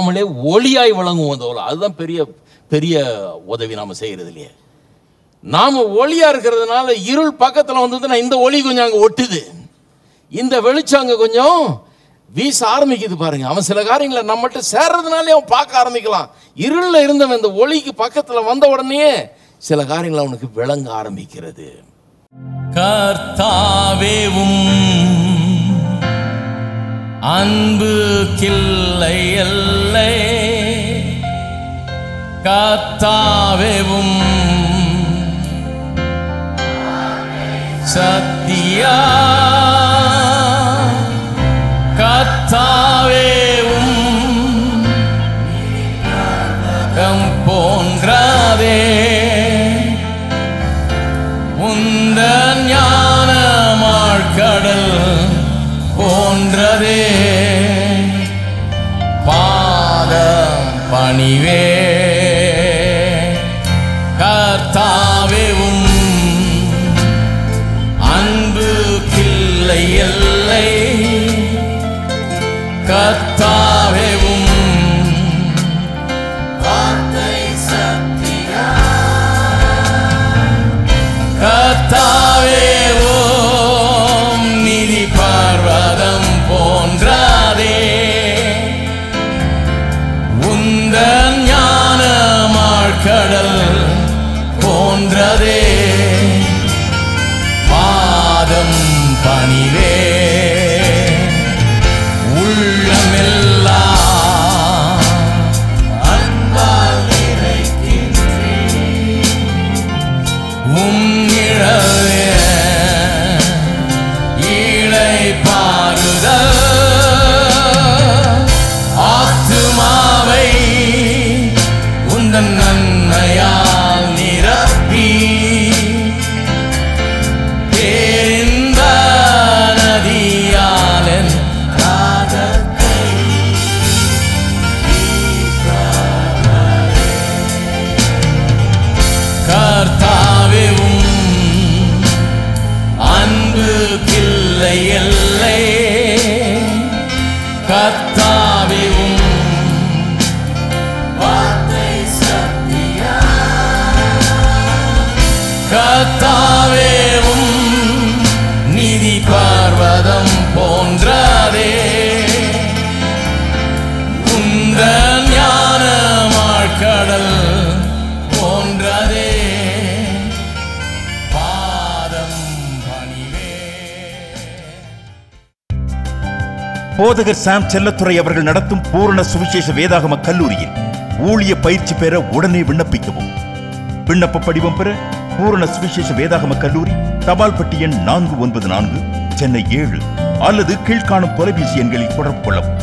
நாமளே ஒளியாய் விளங்குவோம் அந்த உலகம். அதுதான் பெரிய பெரிய உதவி நாம செய்யறது இல்லையே நாம ஒளியா இருக்கிறதுனால இருள் பக்கத்துல வந்ததுன்னா இந்த ஒளி கொஞ்சம் அங்க ஒட்டுது இந்த வெளிச்சம் அங்க கொஞ்சம் வீச ஆரம்பிக்குது பாருங்க அவன் சில காரியங்களை நம்மகிட்ட சேர்றதுனாலே அவன் பார்க்க ஆரம்பிக்கலாம் இருள்ல இருந்தவன் இந்த ஒளிக்கு பக்கத்துல வந்த உடனே சில காரியங்கள் அவனுக்கு விளங்க ஆரம்பிக்கிறது கர்த்தாவேவும் அன்பு கில்லை எல்லை கர்த்தாவேவும் சத்தியா கர்த்தாவேவும் கம் போன்றாதே உந்த ஞானமாழ்கடல் போன்றதே பாதம் பணிவே கர்த்தாவேவும் அன்பு கில்லை எல்லை கர்த்தாவேவும் வார்த்தை சத்தியா கர்த்தாவே ஓம் நிதி பார்வதம் போன்றாதே உந்த ஞானமாழ்கடல் போன்றதே பாதம் பணிவே உள்ளமெல்லாம் அன்பால் நிறைக்கின்றேன் உம்மிழவே ஈழை பாருதல் ஆத்துமாவை உந்தன் நன்மையால் நிரப்பி பேரிந்த நதியாலன் ராகத்தை கர்த்தாவேவும் அன்பு கில்லை எல்லை கர்த்தாவேவும் வார்த்தை சத்தியா கர்த்தாவேவும் நிதி பார்வதம் போன்றதே உந்த ஞானமாழ்கடல் போன்றதே பாதம் பணிவே போதகர் சாம் செல்லத்துறை அவர்கள் நடத்தும் பூரண சுவிசேஷ வேதாகம கல்லூரியில் ஊழிய பயிற்சி பெற உடனே விண்ணப்பிக்கவும் விண்ணப்ப படிவம் பெற பூரண சுவிசேஷ வேதாகம கல்லூரி தபால் பெட்டி எண் நான்கு ஒன்பது நான்கு சென்னை ஏழு அல்லது கீழ்காணும் தொலைபேசி எண்களில் தொடர்பு கொள்ளவும்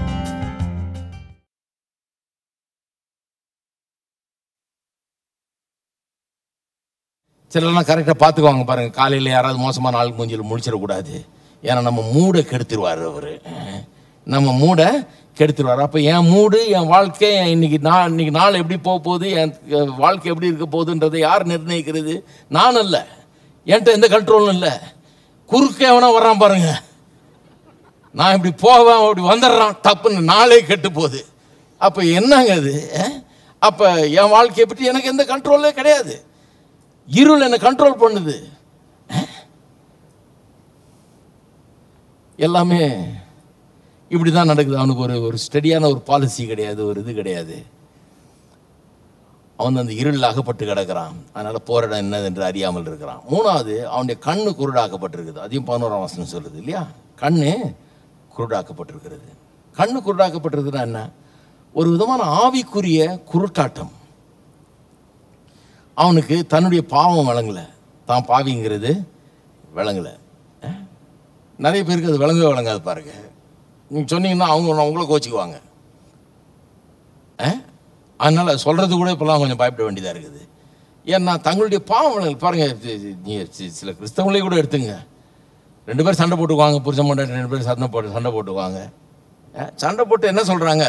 சிலர்லாம் கரெக்டாக பார்த்துக்குவாங்க பாருங்க காலையில் யாராவது மோசமான ஆள் மூஞ்சில் முடிச்சிடக்கூடாது ஏன்னா நம்ம மூடை கெடுத்துருவார் அவர் நம்ம மூடை கெடுத்துருவார் அப்போ என் மூடு என் வாழ்க்கை என் இன்னைக்கு நான் இன்னைக்கு நாள் எப்படி போக போகுது என் அஹ், வாழ்க்கை எப்படி இருக்க போகுதுன்றதை யார் நிர்ணயிக்கிறது நான் அல்ல என்கிட்ட எந்த கண்ட்ரோலும் இல்லை குறுக்க எவனா வர்றான் பாருங்க நான் இப்படி போவேன் அப்படி வந்துடுறான் தப்புன்னு நாளே கெட்டு போகுது அப்போ என்னங்க அது அஹ்? அப்போ என் வாழ்க்கையை பற்றி எனக்கு எந்த கண்ட்ரோலே கிடையாது இருள் என்னை கண்ட்ரோல் பண்ணுது எல்லாமே இப்படி தான் நடக்குது அவனுக்கு ஒரு ஒரு ஸ்டடியான ஒரு பாலிசி கிடையாது ஒரு இது கிடையாது அவன் அந்த இருளில் அகப்பட்டு கிடக்கிறான் அதனால போற இடம் என்னது என்று அறியாமல் இருக்கிறான் மூணாவது அவனுடைய கண்ணு குருடாக்கப்பட்டிருக்குது அதையும் பதினோராம் வசனம் சொல்லுது இல்லையா கண்ணு குருடாக்கப்பட்டிருக்கிறது கண்ணு குருடாக்கப்பட்டிருக்குன்னா என்ன ஒரு விதமான ஆவிக்குரிய குருட்டாட்டம் அவனுக்கு தன்னுடைய பாவம் விளங்கல தான் பாவிங்கிறது விளங்கல அஹ்? நிறைய பேருக்கு அது விளங்கவே விளங்காது பாருங்க நீங்கள் சொன்னீங்கன்னா அவங்க உங்களை கோச்சிக்குவாங்க அஹ்? அதனால சொல்றது கூட இப்போலாம் கொஞ்சம் பயப்பட வேண்டியதாக இருக்குது ஏன்னா தங்களுடைய பாவம் விளங்கல பாருங்க இது- இது- நீங்க சி- சில கிறிஸ்தவங்களே கூட எடுத்துங்க ரெண்டு பேரும் சண்டை போட்டுக்குவாங்க புருஷன் பொண்டாட்டி ரெண்டு பேரும் சண்டை போட்டு சண்டை போட்டுக்குவாங்க அஹ்? சண்டை போட்டு என்ன சொல்றாங்க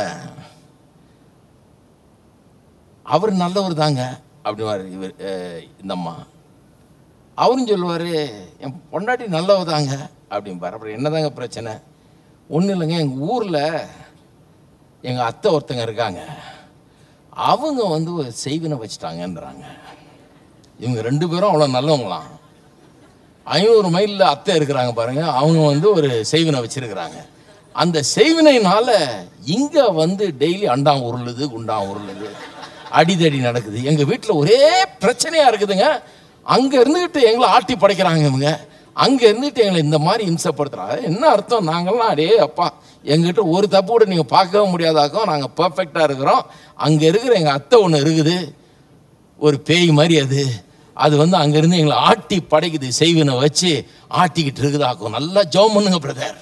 அவர் நல்லவர் தாங்க அப்படிவாரு இவர் அஹ், இந்த அம்மா அவரும் சொல்லுவார் என் பொண்டாட்டி நல்லவ தாங்க அப்படிம்பார் அப்புறம் என்னதாங்க பிரச்சனை ஒன்றும் இல்லைங்க எங்கள் ஊரில் எங்கள் அத்தை ஒருத்தங்க இருக்காங்க அவங்க வந்து ஒரு செய்வினை வச்சுட்டாங்கன்றாங்க இவங்க ரெண்டு பேரும் அவ்வளோ நல்லவங்களாம் ஐநூறு மைலில் அத்தை இருக்கிறாங்க பாருங்க அவங்க வந்து ஒரு செய்வினை வச்சிருக்கிறாங்க அந்த செய்வினைனால இங்கே வந்து டெய்லி அண்டாம் உருளுது குண்டாம் உருளுது அடிதடி நடக்குது எங்கள் வீட்டில் ஒரே பிரச்சனையாக இருக்குதுங்க அங்கே இருந்துக்கிட்டு எங்களை ஆட்டி படைக்கிறாங்க இவங்க அங்கே இருந்துட்டு எங்களை இந்த மாதிரி இம்சப்படுத்துறாங்க என்ன அர்த்தம் நாங்கள்லாம் அடே அப்பா எங்கிட்ட ஒரு தப்பு கூட நீங்கள் பார்க்கவே முடியாதாக்கும் நாங்கள் பர்ஃபெக்டாக இருக்கிறோம் அங்கே இருக்கிற எங்கள் அத்தை ஒன்று இருக்குது ஒரு பேய் மாதிரி அது அது வந்து அங்கேருந்து எங்களை ஆட்டி படைக்குது செய்வினை வச்சு ஆட்டிக்கிட்டு இருக்குதாக்கும் நல்லா ஜெபம் பண்ணுங்க பிரதர்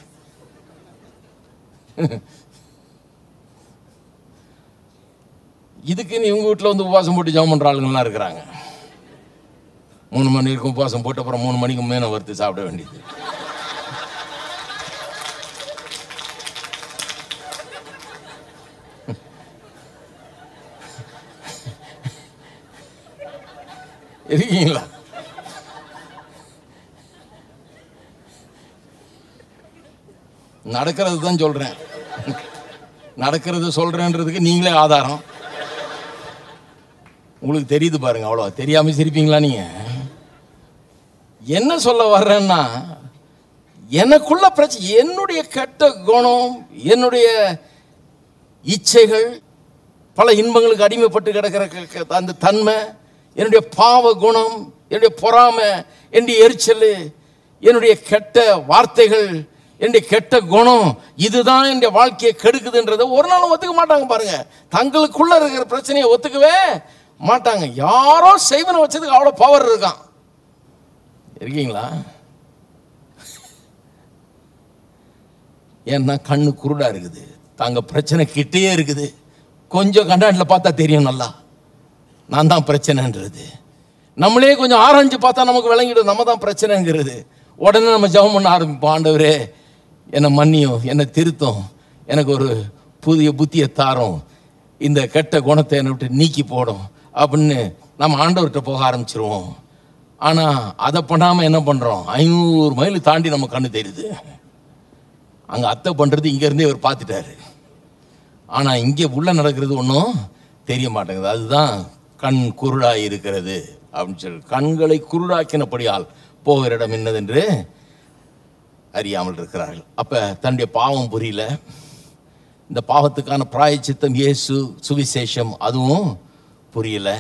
இதுக்குன்னு இவங்க வீட்டில் வந்து உபவாசம் போட்டு ஜெபம் பண்ணுற ஆளுங்கள்லாம் இருக்கிறாங்க மூணு மணி இருக்கும் உபவாசம் போட்டு அப்புறம் மூணு மணிக்கு மீனை வறுத்து சாப்பிட வேண்டியது இருக்கீங்களா நடக்கிறது தான் சொல்றேன் நடக்கிறது சொல்றேன்றதுக்கு நீங்களே ஆதாரம் உங்களுக்கு தெரியுது பாருங்க அவ்வளோ தெரியாம சிரிப்பீங்களா நீங்க என்ன சொல்ல வர்றேன்னா எனக்குள்ள பிரச்சனை என்னுடைய கெட்ட குணம் என்னுடைய இச்சைகள் பல இன்பங்களுக்கு அடிமைப்பட்டு கிடக்கிற க- க- அந்த தன்மை என்னுடைய பாவ குணம் என்னுடைய பொறாமை என்னுடைய எரிச்சல் என்னுடைய கெட்ட வார்த்தைகள் என்னுடைய கெட்ட குணம் இதுதான் என்னுடைய வாழ்க்கையை கெடுக்குதுன்றதை ஒரு நாளும் ஒத்துக்க மாட்டாங்க பாருங்க தங்களுக்குள்ள இருக்கிற பிரச்சனையை ஒத்துக்கவே மாட்டாங்க யாரோ செய்வனை வச்சதுக்கு அவ்வளோ பவர் இருக்கான் இருக்கீங்களா ஏன்னா கண்ணு குருடா இருக்குது தாங்க பிரச்சனை கிட்டேயே இருக்குது கொஞ்சம் கண்டாண்டில் பார்த்தா தெரியும் நல்லா நான் தான் பிரச்சனைன்றது நம்மளே கொஞ்சம் ஆராய்ஞ்சு பார்த்தா நமக்கு விளங்கிடும் நம்ம தான் பிரச்சனைங்கிறது உடனே நம்ம ஜெபம் பண்ண ஆரம்பிப்போம் ஆண்டவரே என்னை மன்னியும் என்னை திருத்தும் எனக்கு ஒரு புதிய புத்தியை தாரும் இந்த கெட்ட குணத்தை என்னை விட்டு நீக்கி போடும் அப்படின்னு நம்ம ஆண்டவர்கிட்ட போக ஆரம்பிச்சிருவோம் ஆனால் அதை பண்ணாமல் என்ன பண்ணுறோம் ஐநூறு மைல் தாண்டி நம்ம கண்ணு தெரியுது அங்கே அத்தை பண்ணுறது இங்கேருந்தே இவர் பார்த்துட்டாரு ஆனால் இங்கே உள்ள நடக்கிறது ஒன்றும் தெரிய மாட்டேங்குது அதுதான் கண் குருடாய் இருக்கிறது அப்படின்னு சொல்லி கண்களை குருடாக்கினபடியால் போகிற இடம் என்னதென்று அறியாமல் இருக்கிறார்கள் அப்போ தன்னுடைய பாவம் புரியல இந்த பாவத்துக்கான பிராயச்சித்தம் இயேசு சுவிசேஷம் அதுவும் புரியல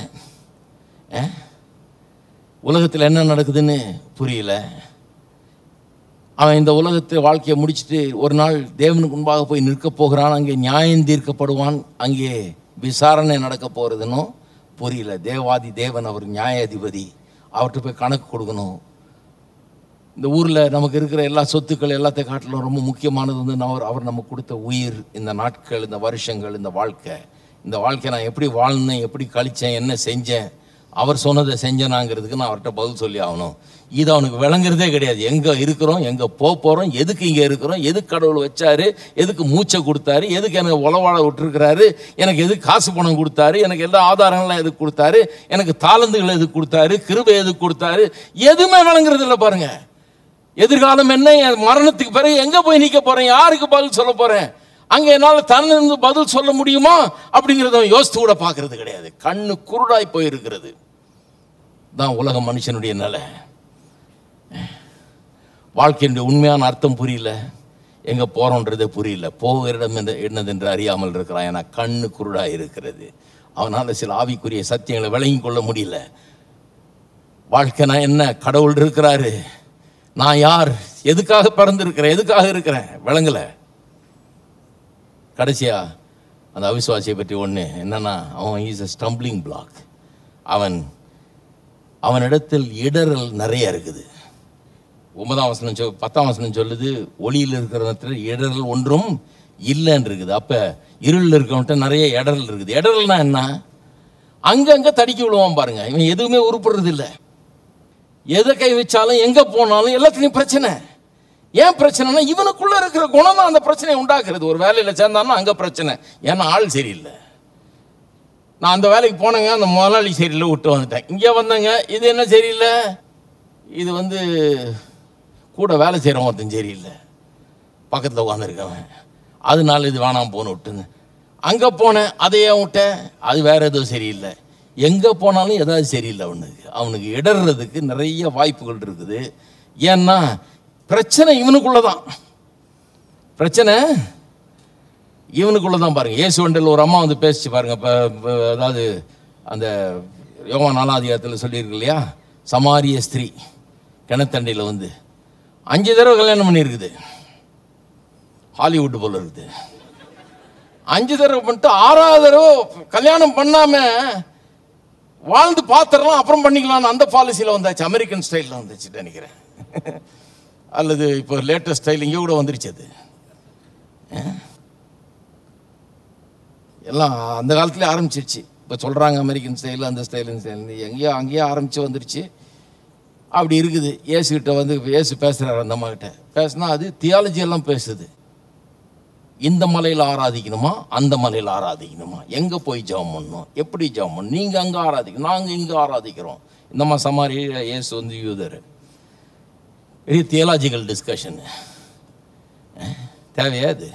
உலகத்தில் என்ன நடக்குதுன்னு புரியல அவன் இந்த உலகத்தை வாழ்க்கையை முடிச்சுட்டு ஒரு நாள் தேவனுக்கு முன்பாக போய் நிற்க போகிறான் அங்கே நியாயம் தீர்க்கப்படுவான் அங்கே விசாரணை நடக்க போகிறதுன்னு புரியல தேவாதி தேவன் அவர் நியாயாதிபதி அவர்கிட்ட போய் கணக்கு கொடுக்கணும் இந்த ஊரில் நமக்கு இருக்கிற எல்லா சொத்துக்கள் எல்லாத்தையும் காட்டிலும் ரொம்ப முக்கியமானது வந்து அவர் அவர் நமக்கு கொடுத்த உயிர் இந்த நாட்கள் இந்த வருஷங்கள் இந்த வாழ்க்கை இந்த வாழ்க்கை நான் எப்படி வாழ்ந்தேன் எப்படி கழிச்சேன் என்ன செஞ்சேன் அவர் சொன்னதை செஞ்சேனாங்கிறதுக்கு நான் அவர்கிட்ட பதில் சொல்லி ஆகணும் இது அவனுக்கு விளங்குறதே கிடையாது எங்கே இருக்கிறோம் எங்கே போக போகிறோம் எதுக்கு இங்கே இருக்கிறோம் எதுக்கு கடவுள் வச்சாரு எதுக்கு மூச்சை கொடுத்தாரு எதுக்கு எனக்கு உளவாழ விட்டுருக்கிறாரு எனக்கு எதுக்கு காசு பணம் கொடுத்தாரு எனக்கு எல்லா ஆதாரங்களும் எதுக்கு கொடுத்தாரு எனக்கு தாளந்துகள் எதுக்கு கொடுத்தாரு கிருபை எதுக்கு கொடுத்தாரு எதுவுமே விளங்குறது இல்லை பாருங்க எதிர்காலம் என்ன என் மரணத்துக்கு பிறகு எங்க போய் நிக்க போறேன் யாருக்கு பதில் சொல்ல போறேன் அங்க என்னால தன்னிருந்து பதில் சொல்ல முடியுமா அப்படிங்கிறத அவன் யோசித்து கூட பார்க்கறது கிடையாது கண்ணு குருடாய் போயிருக்கிறது தான் உலக மனுஷனுடைய நிலை வாழ்க்கையினுடைய உண்மையான அர்த்தம் புரியல எங்க போறோன்றதே புரியல போகிற இடம் என்ன- என்னதென்று அறியாமல் இருக்கிறான் ஏன்னா கண்ணு குருடாய் இருக்கிறது அவனால சில ஆவிக்குரிய சத்தியங்களை விளங்கி கொள்ள முடியல வாழ்க்கைனா என்ன கடவுள் இருக்கிறாரு நான் யார் எதுக்காக பிறந்திருக்கிறேன் எதுக்காக இருக்கிறேன் விளங்கல கடைசியா அந்த அவிசுவாசியை பற்றி ஒன்று என்னன்னா அவன் இஸ் a ஸ்டம்பிளிங் பிளாக் அவன் அவனிடத்தில் இடறல் நிறைய இருக்குது ஒன்பதாம் வசனம் சொல் பத்தாம் வசனம் சொல்லுது ஒளியில் இருக்கிற இடறல் ஒன்றும் இல்லைன்னு இருக்குது அப்போ இருளில் இருக்கவன்ட்ட நிறைய இடறல் இருக்குது இடறல்னா என்ன அங்கங்கே தடுக்கி விழுவான் பாருங்க இவன் எதுவுமே உருப்படுறது இல்லை எதை கை வச்சாலும் எங்க போனாலும் எல்லாத்துலயும் பிரச்சனை ஏன் பிரச்சனைனா இவனுக்குள்ள இருக்கிற குணம் தான் அந்த பிரச்சனையை உண்டாக்குறது ஒரு வேலையில சேர்ந்தான்னா அங்க பிரச்சனை ஏன்னா ஆள் சரியில்லை நான் அந்த வேலைக்கு போனேங்க அந்த முதலாளி சரியில்லை விட்டு வந்துட்டேன் இங்கே வந்தேங்க இது என்ன சரியில்லை இது வந்து கூட வேலை செய்கிறவன் ஒருத்தன் சரியில்லை பக்கத்தில் உட்காந்துருக்கவன் அதனால இது வேணாம் போன்னு விட்டுங்க அங்கே போனேன் அதையே விட்டேன் அது வேற எதுவும் சரியில்லை எங்கே போனாலும் ஏதாவது சரியில்லை அவனுக்கு அவனுக்கு இடறதுக்கு நிறைய வாய்ப்புகள் இருக்குது ஏன்னா பிரச்சனை இவனுக்குள்ள தான் பிரச்சனை இவனுக்குள்ள தான் பாருங்க இயேசு வண்டில் ஒரு அம்மா வந்து பேசிச்சு பாருங்க இப்போ இப்போ அதாவது அந்த யோகா நாலாதிகாரத்தில் சொல்லியிருக்கு இல்லையா சமாரிய ஸ்திரீ கிணத்தண்டையில் வந்து அஞ்சு தடவை கல்யாணம் பண்ணியிருக்குது ஹாலிவுட் போல இருக்குது அஞ்சு தடவை பண்ணிட்டு ஆறாவது தடவை கல்யாணம் பண்ணாம வாழ்ந்து பார்த்துடலாம் அப்புறம் பண்ணிக்கலாம்னு அந்த பாலிசியில் வந்தாச்சு அமெரிக்கன் ஸ்டைலில் வந்துச்சு நினைக்கிறேன் அல்லது இப்போ லேட்டஸ்ட் ஸ்டைல் இங்கே கூட வந்துருச்சு அது எல்லாம் அந்த காலத்துலேயே ஆரம்பிச்சிருச்சு இப்போ சொல்கிறாங்க அமெரிக்கன் ஸ்டைல் அந்த ஸ்டைல் ஸ்டைல் எங்கேயோ அங்கேயோ ஆரம்பித்து வந்துருச்சு அப்படி இருக்குது இயேசுகிட்ட வந்து இயேசு பேசுகிறார் அந்த அம்மா கிட்ட பேசுனா அது தியாலஜி எல்லாம் பேசுது இந்த மலையில் ஆராதிக்கணுமா அந்த மலையில் ஆராதிக்கணுமா எங்கே போய் ஜெபம் பண்ணணும் எப்படி ஜெபம் பண்ணணும் நீங்கள் அங்கே ஆராதிக்கணும் நாங்கள் இங்கே ஆராதிக்கிறோம் இந்த மாதிரி சமாரி இயேசு வந்து யூதர் பெரிய தியலாஜிக்கல் டிஸ்கஷனு தேவையா அது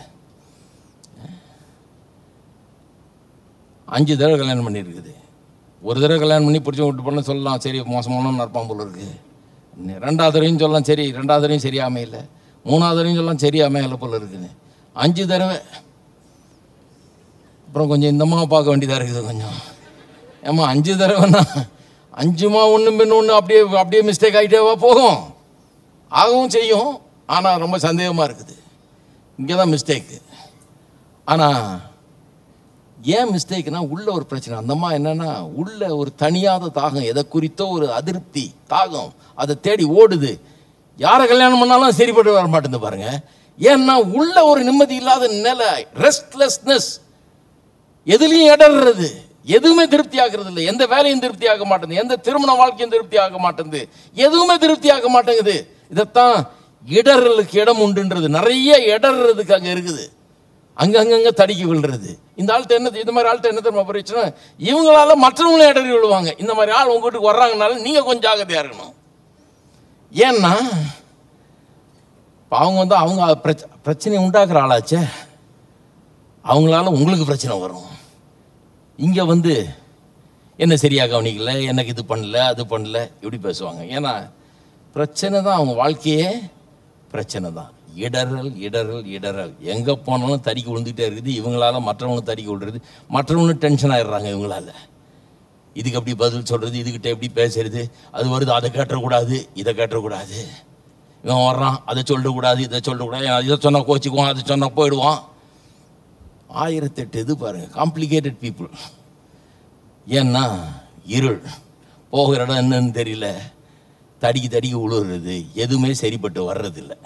அஞ்சு தடவை கல்யாணம் பண்ணியிருக்குது ஒரு தடவை கல்யாணம் பண்ணி பிடிச்சி விட்டு பண்ண சொல்லலாம் சரி மோசமான நடப்பான் போல இருக்கு ரெண்டாவது தடவையும் சொல்லலாம் சரி ரெண்டாவது தடவையும் சரியா அமையல மூணாவது தடவையும் சொல்லலாம் சரியா அமையல போல இருக்குன்னு அஞ்சு தடவை அப்புறம் கொஞ்சம் இந்தம்மா பார்க்க வேண்டியதாக இருக்குது கொஞ்சம் ஏம்மா அஞ்சு தடவைன்னா அஞ்சுமா ஒன்று பின்னு ஒன்று அப்படியே அப்படியே மிஸ்டேக் ஆகிட்டேவா போகும் ஆகவும் செய்யும் ஆனால் ரொம்ப சந்தேகமாக இருக்குது இங்கே தான் மிஸ்டேக்கு ஆனால் ஏன் மிஸ்டேக்னா உள்ள ஒரு பிரச்சனை அந்த அம்மா என்னன்னா உள்ள ஒரு தனியாத தாகம் எதை குறித்தோ ஒரு அதிருப்தி தாகம் அதை தேடி ஓடுது யாரை கல்யாணம் பண்ணாலும் சரிப்பட்டு வர மாட்டேங்குது பாருங்க ஏன்னா உள்ள ஒரு நிம்மதி இல்லாத நிலை ரெஸ்ட்லெஸ்னஸ் எதுலையும் இடர்றது எதுவுமே திருப்தி ஆகிறது இல்லை எந்த வேலையும் திருப்தி ஆக மாட்டேங்குது எந்த திருமண வாழ்க்கையும் திருப்தி ஆக மாட்டேங்குது எதுவுமே திருப்தி ஆக மாட்டேங்குது இதைத்தான் இடறலுக்கு இடம் உண்டுன்றது நிறைய இடர்றதுக்கு அங்கே இருக்குது அங்கங்கங்க தடுக்கி விழுறது இந்த ஆள்கிட்ட என்ன இந்த மாதிரி ஆள்கிட்ட என்ன தெரியுமா பிரச்சனை இவங்களால மற்றவங்களும் இடறி விழுவாங்க இந்த மாதிரி ஆள் உங்க வீட்டுக்கு வர்றாங்கனால நீங்க கொஞ்சம் ஜாகிரதையா இருக்கணும் ஏன்னா இப்ப அவங்க வந்து அவங்க பிரச்ச- பிரச்சனையை உண்டாக்குற ஆளாச்சே அவங்களால உங்களுக்கு பிரச்சனை வரும் இங்க வந்து என்ன சரியா கவனிக்கல எனக்கு இது பண்ணல அது பண்ணல இப்படி பேசுவாங்க ஏன்னா பிரச்சனை தான் அவங்க வாழ்க்கையே பிரச்சனை தான் இடறல் இடறல் இடறல் எங்க போனாலும் தறிக்கு விழுந்துட்டே இருக்குது இவங்களால மற்றவங்களும் தறிக்கு விழுறது மற்றவங்களும் டென்ஷன் ஆயிடுறாங்க இவங்களால இதுக்கு எப்படி பதில் சொல்றது இதுகிட்ட எப்படி பேசுறது அது வருது அதை கேட்டக்கூடாது இதை கேட்டக்கூடாது இவன் வர்றான் அதை சொல்லக்கூடாது இதை சொல்லக்கூடாது இதை சொன்னா கோச்சிக்குவான் அதை சொன்னா போயிடுவான் ஆயிரத்தெட்டு இது பாருங்க காம்ப்ளிகேட்டட் பீப்புள் ஏன்னா இருள் போகிற இடம் என்னன்னு தெரியல தடிக்கி தடிக்கி உழுறது எதுவுமே சரிப்பட்டு வர்றதில்லை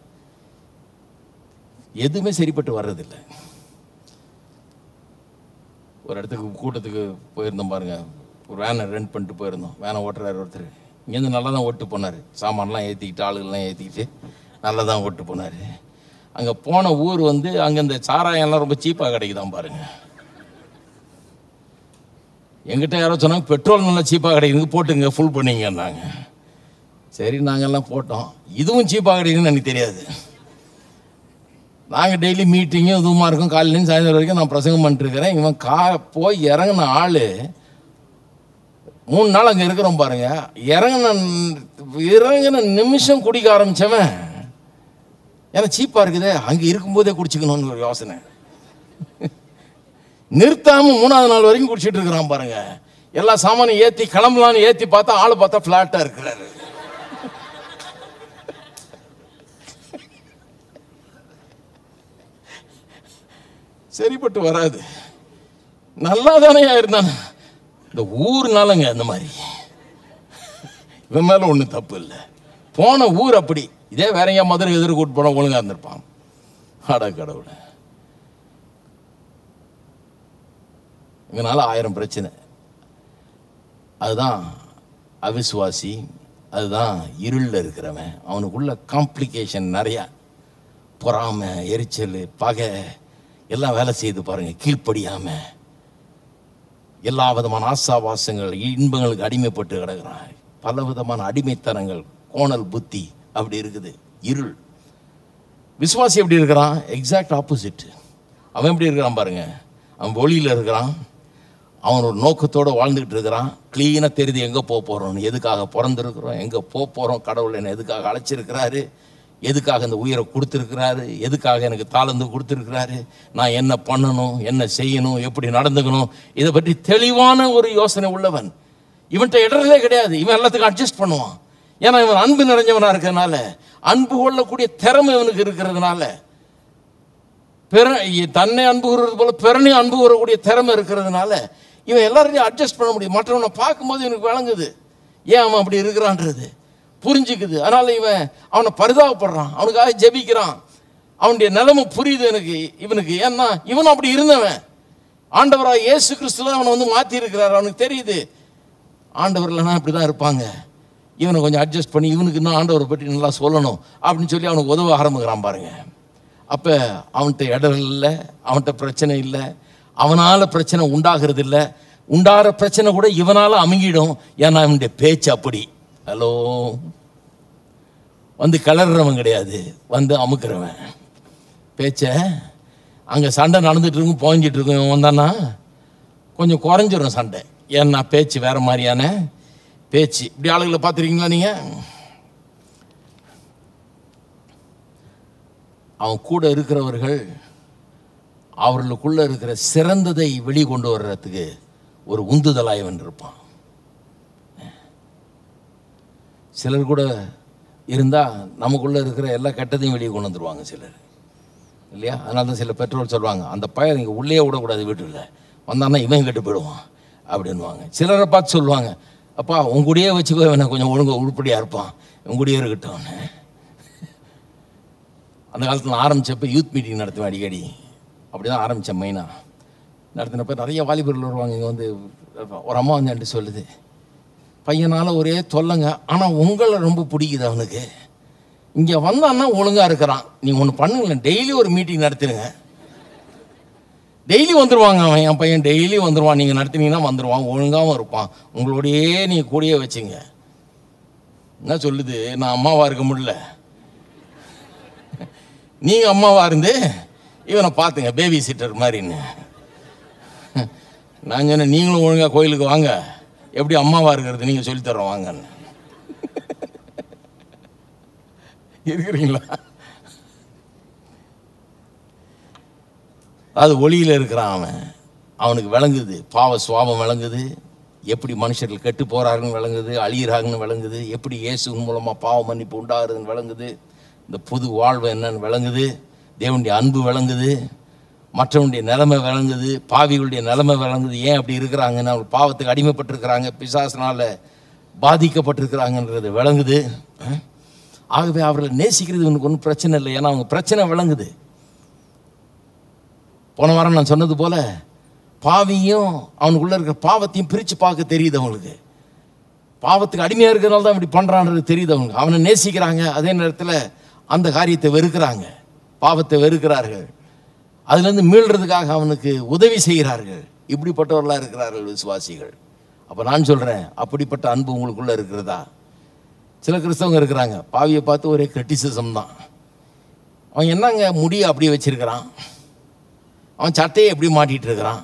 எதுவுமே சரிப்பட்டு வர்றதில்லை ஒரு இடத்துக்கு கூட்டத்துக்கு போயிருந்தோம் பாருங்க ஒரு வேனை ரெண்ட் பண்ணிட்டு போயிருந்தோம் வேனை ஓட்டுறாரு ஒருத்தர் இங்கேருந்து நல்லா தான் ஓட்டு போனார் சாமான்லாம் ஏற்றிக்கிட்டு ஆளுகள்லாம் ஏற்றிக்கிட்டு நல்லா தான் ஓட்டு போனார் அங்கே போன ஊர் வந்து அங்கே இந்த சாராயம்லாம் ரொம்ப சீப்பாக கிடைக்குதான் பாருங்க எங்கிட்ட யாரோ சொன்னாங்க பெட்ரோல் நல்லா சீப்பாக கிடைக்குது போட்டுங்க ஃபுல் பண்ணிங்கன்னாங்க சரி நாங்கெல்லாம் போட்டோம் இதுவும் சீப்பாக கிடைக்குதுன்னு எனக்கு தெரியாது நாங்கள் டெய்லி மீட்டிங்கும் இதுவுமா இருக்கும் காலையிலேருந்து சாயந்தரம் வரைக்கும் நான் பிரசங்கம் பண்ணிட்டுருக்கிறேன் இவன் கா போய் இறங்கின ஆள் மூணு நாள் அங்கே இருக்கிறோம் பாருங்க இறங்கின இறங்கின நிமிஷம் குடிக்க ஆரம்பிச்சவன் ஏன்னா சீப்பாக இருக்குதே அங்கே இருக்கும்போதே குடிச்சுக்கணும்னு ஒரு யோசனை நிறுத்தாம மூணாவது நாள் வரைக்கும் குடிச்சிட்டு இருக்கிறான் பாருங்க எல்லா சாமானும் ஏற்றி கிளம்பலான்னு ஏற்றி பார்த்தா ஆள் பார்த்தா ஃப்ளாட்டாக இருக்கிறாரு சரிப்பட்டு வராது நல்லா தானே இருந்தான் இந்த ஊர்னாலங்க அந்த மாதிரி இவன் மேல ஒன்றும் தப்பு இல்லை போன ஊர் அப்படி இதே வேற எங்கேயா மதுரை எதிர்க்கு கூட்டு போன ஒழுங்கா இருந்திருப்பான் அட கடவுளை இவனால ஆயிரம் பிரச்சனை அதுதான் அவிசுவாசி அதுதான் இருளில் இருக்கிறவன் அவனுக்குள்ள காம்ப்ளிகேஷன் நிறையா பொறாமை எரிச்சல் பகை எல்லாம் வேலை செய்து பாருங்க கீழ்ப்படியாம எல்லா விதமான ஆசாவாசங்கள் இன்பங்களுக்கு அடிமைப்பட்டு கிடக்கிறான் பல விதமான அடிமைத்தனங்கள் கோணல் புத்தி அப்படி இருக்குது இருள் விசுவாசி எப்படி இருக்கிறான் எக்ஸாக்ட் ஆப்போசிட் அவன் எப்படி இருக்கிறான் பாருங்க அவன் ஒளியில் இருக்கிறான் அவன் ஒரு நோக்கத்தோடு வாழ்ந்துக்கிட்டு இருக்கிறான் க்ளீனாக தெரியுது எங்கே போக போகிறோம் எதுக்காக பிறந்திருக்கிறோம் எங்கே போக போகிறோம் கடவுள் என்னை எதுக்காக அழைச்சிருக்கிறாரு எதுக்காக இந்த உயிரை கொடுத்துருக்கிறாரு எதுக்காக எனக்கு தாளந்து கொடுத்துருக்கிறாரு நான் என்ன பண்ணணும் என்ன செய்யணும் எப்படி நடந்துக்கணும் இதை பற்றி தெளிவான ஒரு யோசனை உள்ளவன் இவன்கிட்ட இடர்களே கிடையாது இவன் எல்லாத்துக்கும் அட்ஜஸ்ட் பண்ணுவான் ஏன்னா இவன் அன்பு நிறைஞ்சவனாக இருக்கிறதுனால அன்பு கொள்ளக்கூடிய திறமை இவனுக்கு இருக்கிறதுனால பிற தன்னை அன்பு கூறுறது போல பிறனை அன்பு கூறக்கூடிய திறமை இருக்கிறதுனால இவன் எல்லாரையும் அட்ஜஸ்ட் பண்ண முடியும் மற்றவனை பார்க்கும்போது இவனுக்கு விளங்குது ஏன் அவன் அப்படி இருக்கிறான்றது புரிஞ்சுக்குது அதனால இவன் அவனை பரிதாபப்படுறான் அவனுக்காக ஜெபிக்கிறான் அவனுடைய நிலைமை புரியுது எனக்கு இவனுக்கு ஏன்னா இவனும் அப்படி இருந்தவன் ஆண்டவராக இயேசு கிறிஸ்துல அவனை வந்து மாற்றி இருக்கிறார் அவனுக்கு தெரியுது ஆண்டவர் இல்லைன்னா இப்படி தான் இருப்பாங்க இவனை கொஞ்சம் அட்ஜஸ்ட் பண்ணி இவனுக்கு இன்னும் ஆண்டவரை பற்றி நல்லா சொல்லணும் அப்படின்னு சொல்லி அவனுக்கு உதவ ஆரம்பிக்கிறான் பாருங்க அப்போ அவன்கிட்ட இடம் இல்லை அவன்கிட்ட பிரச்சனை இல்லை அவனால் பிரச்சனை உண்டாகிறது இல்லை உண்டாகிற பிரச்சனை கூட இவனால் அமுங்கிடும் ஏன்னா அவனுடைய பேச்சு அப்படி ஹலோ வந்து கிளறவன் கிடையாது வந்து அமுக்கிறவன் பேச்சை அங்கே சண்டை நடந்துட்டு இருக்கும் போஞ்சிட்டு இருக்கும் இவன் வந்தானா கொஞ்சம் குறைஞ்சிரும் சண்டை ஏன்னா பேச்சு வேற மாதிரியான பேச்சு இப்படி ஆளுகளை பார்த்துருக்கீங்களா நீங்கள் அவன் கூட இருக்கிறவர்கள் அவர்களுக்குள்ள இருக்கிற சிறந்ததை வெளிக்கொண்டு வர்றதுக்கு ஒரு உந்துதலாய் அவன் இருப்பான் சிலர் கூட இருந்தால் நமக்குள்ளே இருக்கிற எல்லா கெட்டதையும் வெளியே கொண்டு வந்துருவாங்க சிலர் இல்லையா அதனால தான் சில பெற்றோர் சொல்லுவாங்க அந்த பையன் இங்கே உள்ளே விடக்கூடாது வீட்டில் வந்தான்னா இவன் கெட்டு போயிடுவான் அப்படின்வாங்க சிலரை பார்த்து சொல்லுவாங்க அப்பா உன் கூடயே வச்சுக்கோ இவனை கொஞ்சம் ஒழுங்கு உருப்படியாக இருப்பான் உன் கூடயே இருக்கட்டும் அந்த காலத்தில் நான் ஆரம்பித்தப்போ யூத் மீட்டிங் நடத்துவேன் அடிக்கடி அப்படி தான் ஆரம்பித்தேன் மெயினாக நடத்தினப்ப நிறைய வாலிபர்கள் வருவாங்க இங்கே வந்து ஒரு அம்மா வந்து என்கிட்ட சொல்லுது பையனால் ஒரே தொல்லைங்க ஆனால் உங்களை ரொம்ப பிடிக்குது அவனுக்கு இங்கே வந்தான்னா ஒழுங்காக இருக்கிறான் நீ ஒன்று பண்ணுங்களேன் டெய்லி ஒரு மீட்டிங் நடத்துருங்க டெய்லி வந்துடுவாங்க அவன் என் பையன் டெய்லி வந்துடுவான் நீங்கள் நடத்தினீங்கன்னா வந்துடுவான் ஒழுங்காகவும் இருப்பான் உங்களோடையே நீங்கள் கூடயே வச்சுங்க என்ன சொல்லுது நான் அம்மாவாக இருக்க முடியல நீங்கள் அம்மாவாக இருந்து இவனை பார்த்துங்க பேபி சிட்டர் மாதிரின்னு நான் சொன்னேன் நீங்களும் ஒழுங்காக கோயிலுக்கு வாங்க எப்படி அம்மாவாக இருக்கிறது நீங்கள் சொல்லித்தரோம் வாங்கன்னு இருக்கிறீங்களா அது ஒளியில் இருக்கிறான் அவன் அவனுக்கு விளங்குது பாவ சுவாபம் விளங்குது எப்படி மனுஷர்கள் கெட்டு போகிறாருன்னு விளங்குது அழியிறாங்கன்னு விளங்குது எப்படி இயேசுவின் மூலமாக பாவ மன்னிப்பு உண்டாகுதுன்னு விளங்குது இந்த புது வாழ்வு என்னன்னு விளங்குது தேவனுடைய அன்பு விளங்குது மற்றவனுடைய நிலைமை விளங்குது பாவிகளுடைய நிலைமை விளங்குது ஏன் அப்படி இருக்கிறாங்கன்னு அவங்க பாவத்துக்கு அடிமைப்பட்டிருக்கிறாங்க பிசாசனால பாதிக்கப்பட்டிருக்கிறாங்கன்றது விளங்குது அஹ். ஆகவே அவர்களை நேசிக்கிறது உனக்கு ஒன்றும் பிரச்சனை இல்லை ஏன்னா அவங்க பிரச்சனை விளங்குது போன வாரம் நான் சொன்னது போல பாவியும் அவனுக்குள்ள இருக்கிற பாவத்தையும் பிரித்து பார்க்க தெரியுது அவங்களுக்கு பாவத்துக்கு அடிமையாக இருக்கிறனால தான் இப்படி பண்ணுறான்றது தெரியுது அவங்களுக்கு அவனை நேசிக்கிறாங்க அதே நேரத்தில் அந்த காரியத்தை வெறுக்கிறாங்க பாவத்தை வெறுக்கிறார்கள் அதுலேருந்து மீள்றதுக்காக அவனுக்கு உதவி செய்கிறார்கள் இப்படிப்பட்டவர்களாக இருக்கிறார்கள் விசுவாசிகள் அப்போ நான் சொல்கிறேன் அப்படிப்பட்ட அன்பு உங்களுக்குள்ளே இருக்கிறதா சில கிறிஸ்தவங்க இருக்கிறாங்க பாவியை பார்த்து ஒரே கிரிட்டிசிசம் தான் அவன் என்னங்க முடியை அப்படியே வச்சிருக்கிறான் அவன் சட்டையை எப்படி மாட்டிகிட்டு இருக்கிறான்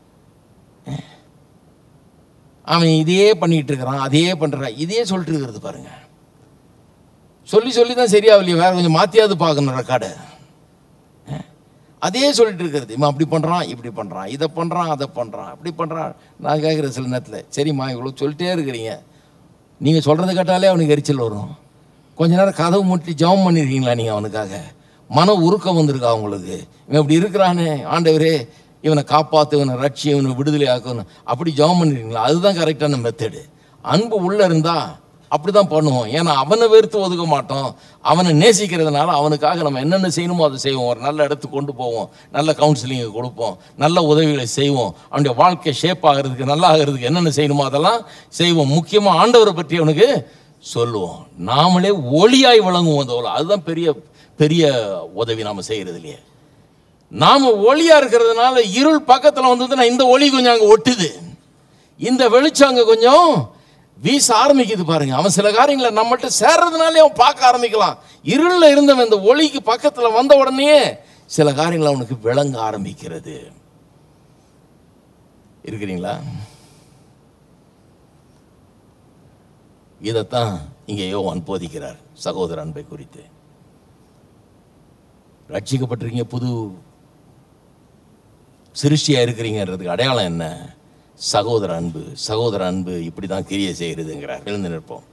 அவன் இதையே பண்ணிட்டு இருக்கிறான் அதையே பண்ணுறான் இதையே சொல்லிட்டு இருக்கிறது பாருங்க சொல்லி சொல்லி தான் சரியாகலையே வேற கொஞ்சம் மாற்றியாவது பார்க்கணும் ரெக்கார்டு அதே சொல்லிட்டு இருக்கிறது இவன் அப்படி பண்ணுறான் இப்படி பண்ணுறான் இதை பண்ணுறான் அதை பண்ணுறான் அப்படி பண்ணுறான் நான் கேட்குறேன் சில நேரத்தில் சரிம்மா இவ்வளோ சொல்லிட்டே இருக்கிறீங்க நீங்கள் சொல்கிறத கேட்டாலே அவனுக்கு எரிச்சல் வரும் கொஞ்ச நேரம் கதவு முட்டி ஜெபம் பண்ணியிருக்கீங்களா நீங்கள் அவனுக்காக மன உருக்கம் வந்திருக்கா அவங்களுக்கு இவன் இப்படி இருக்கிறானே ஆண்டவரே இவனை காப்பாற்று இவனை ரட்சி இவனை விடுதலை ஆக்கணும் அப்படி ஜெபம் பண்ணிருக்கீங்களா அதுதான் கரெக்டான மெத்தடு அன்பு உள்ளே இருந்தால் அப்படி தான் பண்ணுவோம் ஏன்னா அவனை வெறுத்து ஒதுக்க மாட்டோம் அவனை நேசிக்கிறதுனால அவனுக்காக நம்ம என்னென்ன செய்யணுமோ அதை செய்வோம் ஒரு நல்ல இடத்துக்கு கொண்டு போவோம் நல்ல கவுன்சிலிங்கை கொடுப்போம் நல்ல உதவிகளை செய்வோம் அவனுடைய வாழ்க்கை ஷேப் ஆகிறதுக்கு நல்லா ஆகிறதுக்கு என்னென்ன செய்யணுமோ அதெல்லாம் செய்வோம் முக்கியமாக ஆண்டவரை பற்றி அவனுக்கு சொல்லுவோம் நாமளே ஒளியாய் விளங்குவோம் அந்த உலகம். அதுதான் பெரிய பெரிய உதவி நாம் செய்கிறது இல்லையே நாம ஒளியா இருக்கிறதுனால இருள் பக்கத்தில் வந்ததுன்னா இந்த ஒளி கொஞ்சம் அங்கே ஒட்டுது இந்த வெளிச்சம் அங்கே கொஞ்சம் வீச ஆரம்பிக்குது பாருங்க அவன் சில காரியங்களை நம்மகிட்ட சேர்றதுனாலே அவன் பார்க்க ஆரம்பிக்கலாம் இருளில் இருந்தவன் இந்த ஒளிக்கு பக்கத்தில் வந்த உடனே சில காரியங்கள் அவனுக்கு விளங்க ஆரம்பிக்கிறது இருக்கிறீங்களா இதைத்தான் இங்கே யோவான் போதிக்கிறார் சகோதர அன்பை குறித்து ரட்சிக்கப்பட்டிருக்கீங்க புது சிருஷ்டியா இருக்கிறீங்கன்றதுக்கு அடையாளம் என்ன சகோதர அன்பு சகோதர அன்பு இப்படி தான் கிரியை செய்கிறதுங்கிறார் எழுந்து நிற்போம்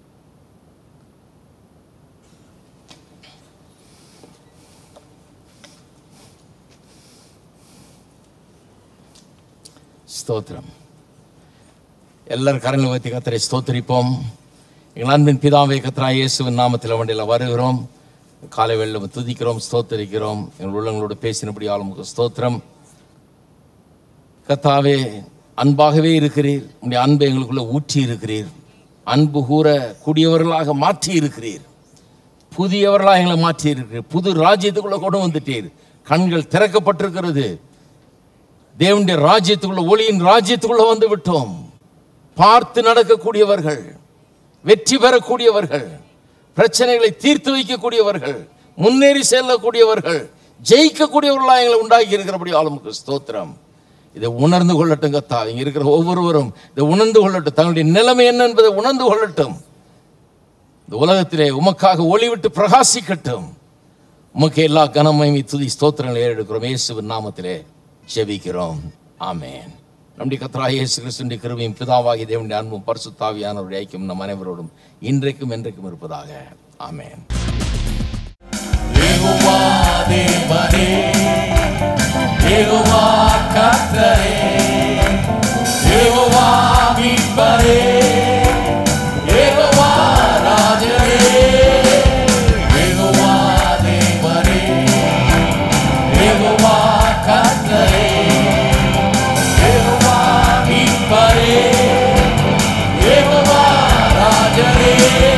ஸ்தோத்திரம் எல்லாரும் கரங்களை வைத்து கத்தரை ஸ்தோத்திரிப்போம் எங்கள் அன்பின் பிதாவை கத்ரா இயேசுவின் நாமத்தில் வண்டியில் வருகிறோம் காலை வெள்ளம் துதிக்கிறோம் ஸ்தோத்தரிக்கிறோம் எங்கள் உள்ளங்களோடு பேசினபடி ஆளுமுக ஸ்தோத்திரம் கத்தாவே அன்பாகவே இருக்கிறீர் உடைய அன்பை எங்களுக்குள்ள ஊற்றி இருக்கிறீர் அன்பு கூற கூடியவர்களாக மாற்றி இருக்கிறீர் புதியவர்களாக எங்களை மாற்றி இருக்கிறீர் புது ராஜ்யத்துக்குள்ள கொண்டு வந்துட்டீர் கண்கள் திறக்கப்பட்டிருக்கிறது தேவனுடைய ராஜ்யத்துக்குள்ள ஒளியின் ராஜ்யத்துக்குள்ள வந்து விட்டோம் பார்த்து நடக்கக்கூடியவர்கள் வெற்றி பெறக்கூடியவர்கள் பிரச்சனைகளை தீர்த்து வைக்கக்கூடியவர்கள் முன்னேறி செல்லக்கூடியவர்கள் ஜெயிக்கக்கூடியவர்களாக எங்களை உண்டாக்கி இருக்கிறபடி ஆளுமுக்கு ஸ்தோத்திரம் இதை உணர்ந்து கொள்ளட்டும் கத்தா இங்க இருக்கிற ஒவ்வொருவரும் இதை உணர்ந்து கொள்ளட்டும் தங்களுடைய நிலைமை என்ன என்பதை உணர்ந்து கொள்ளட்டும் இந்த உலகத்திலே உமக்காக ஒளிவிட்டு பிரகாசிக்கட்டும் உமக்கு எல்லா கனமையும் துதி ஸ்தோத்திரங்களை ஏறெடுக்கிறோம் இயேசுவின் நாமத்திலே ஜெபிக்கிறோம் ஆமென் நம்முடைய கத்ரா இயேசு கிறிஸ்துவின் கிருபையும் பிதாவாகி தேவனுடைய அன்பும் பரிசுத்தாவியானவருடைய ஐக்கியம் நம் அனைவரோடும் இன்றைக்கும் என்றைக்கும் இருப்பதாக ஆமென் யெகோவா தேவனே யெகோவா கர்த்தரே யெகோவா மீட்பரே யெகோவா ராஜரே யெகோவா தேவனே யெகோவா கர்த்தரே யெகோவா மீட்பரே யெகோவா ராஜரே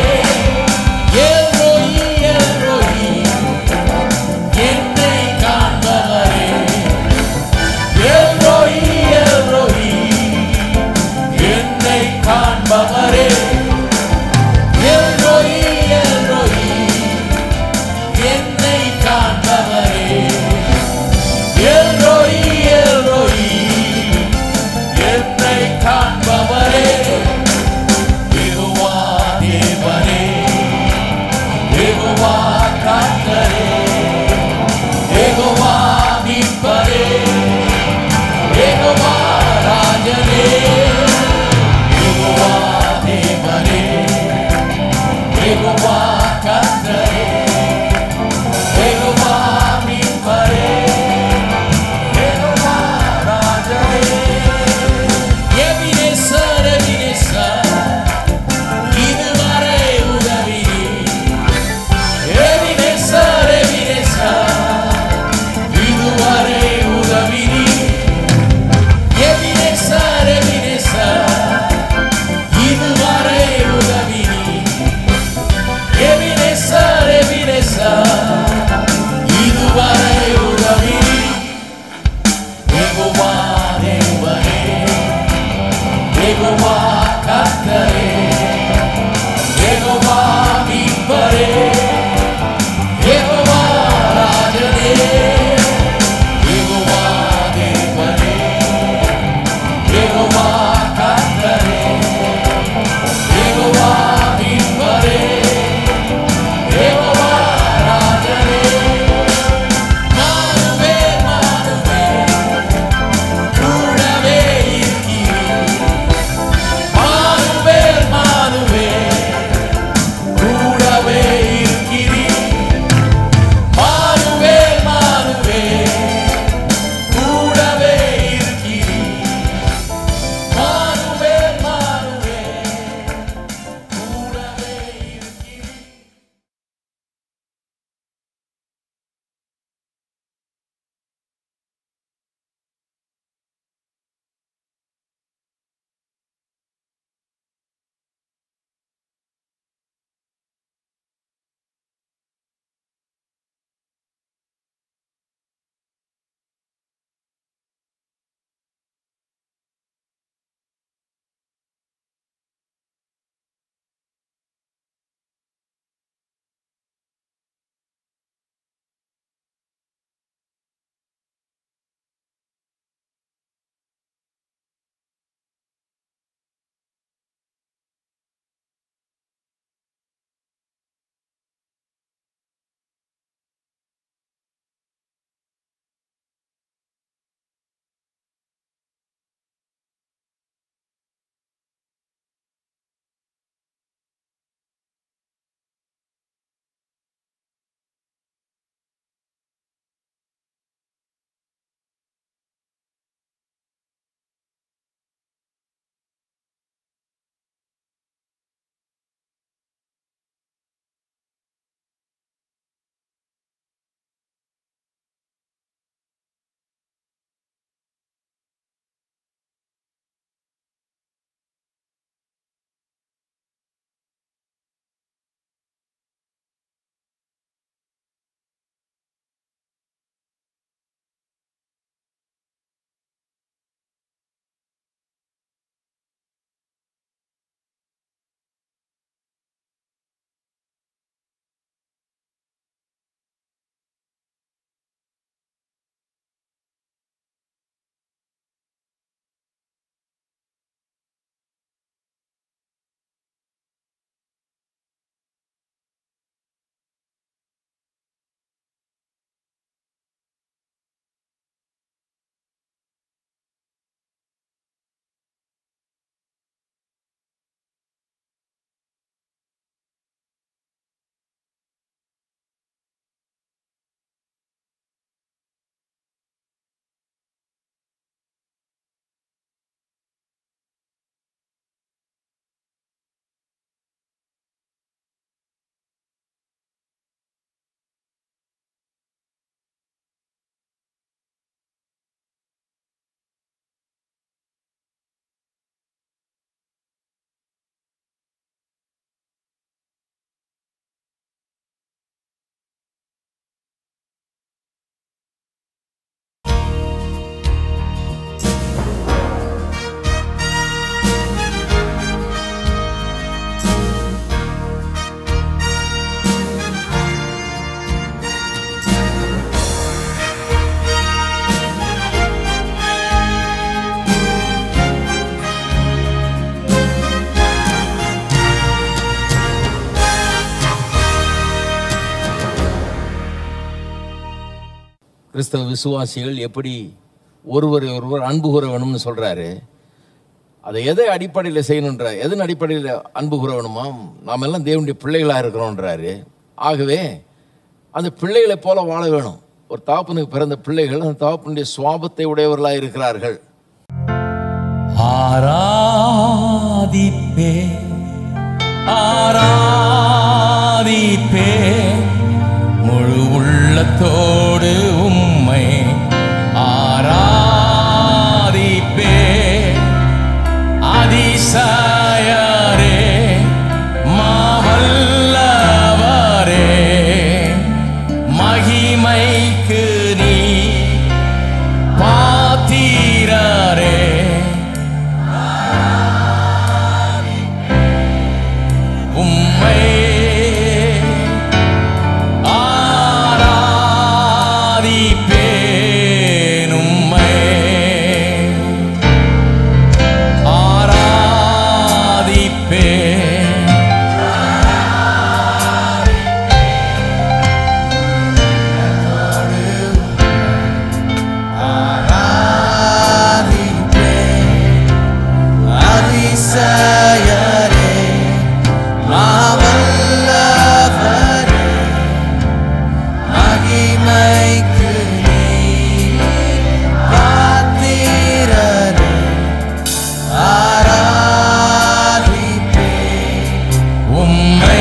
எல்ரோயி எல்ரோயி என்னை காண்பவரே எல்ரோயி கிறிஸ்தவ விசுவாசிகள் எப்படி ஒருவரை ஒருவர் அன்பு கூற வேணும்னு சொல்கிறாரு அதை எதை அடிப்படையில் செய்யணுன்ற எதன் அடிப்படையில் அன்பு கூற வேணுமாம் நாம் எல்லாம் தேவனுடைய பிள்ளைகளாக இருக்கிறோன்றாரு ஆகவே அந்த பிள்ளைகளை போல வாழ வேணும் ஒரு தாப்பனுக்கு பிறந்த பிள்ளைகள் அந்த தாப்பனுடைய சுவாபத்தை உடையவர்களாக இருக்கிறார்கள் ஆராதிப்பே ஆராதிப்பே முழு உள்ளத்தோடு உம்மை ஆராதிப்பே அதிசயரே மாவல்லவரே மகிமைக்கு நீ பாத்திரரே உம்மை ஆராதிப்பேன் உம்மை ஆராதிப்பேன் அதிசயரே மாவல்லவரே மகிமைக்கு நீர் பாத்திரரே ஆராதிப்பேன் உம்மை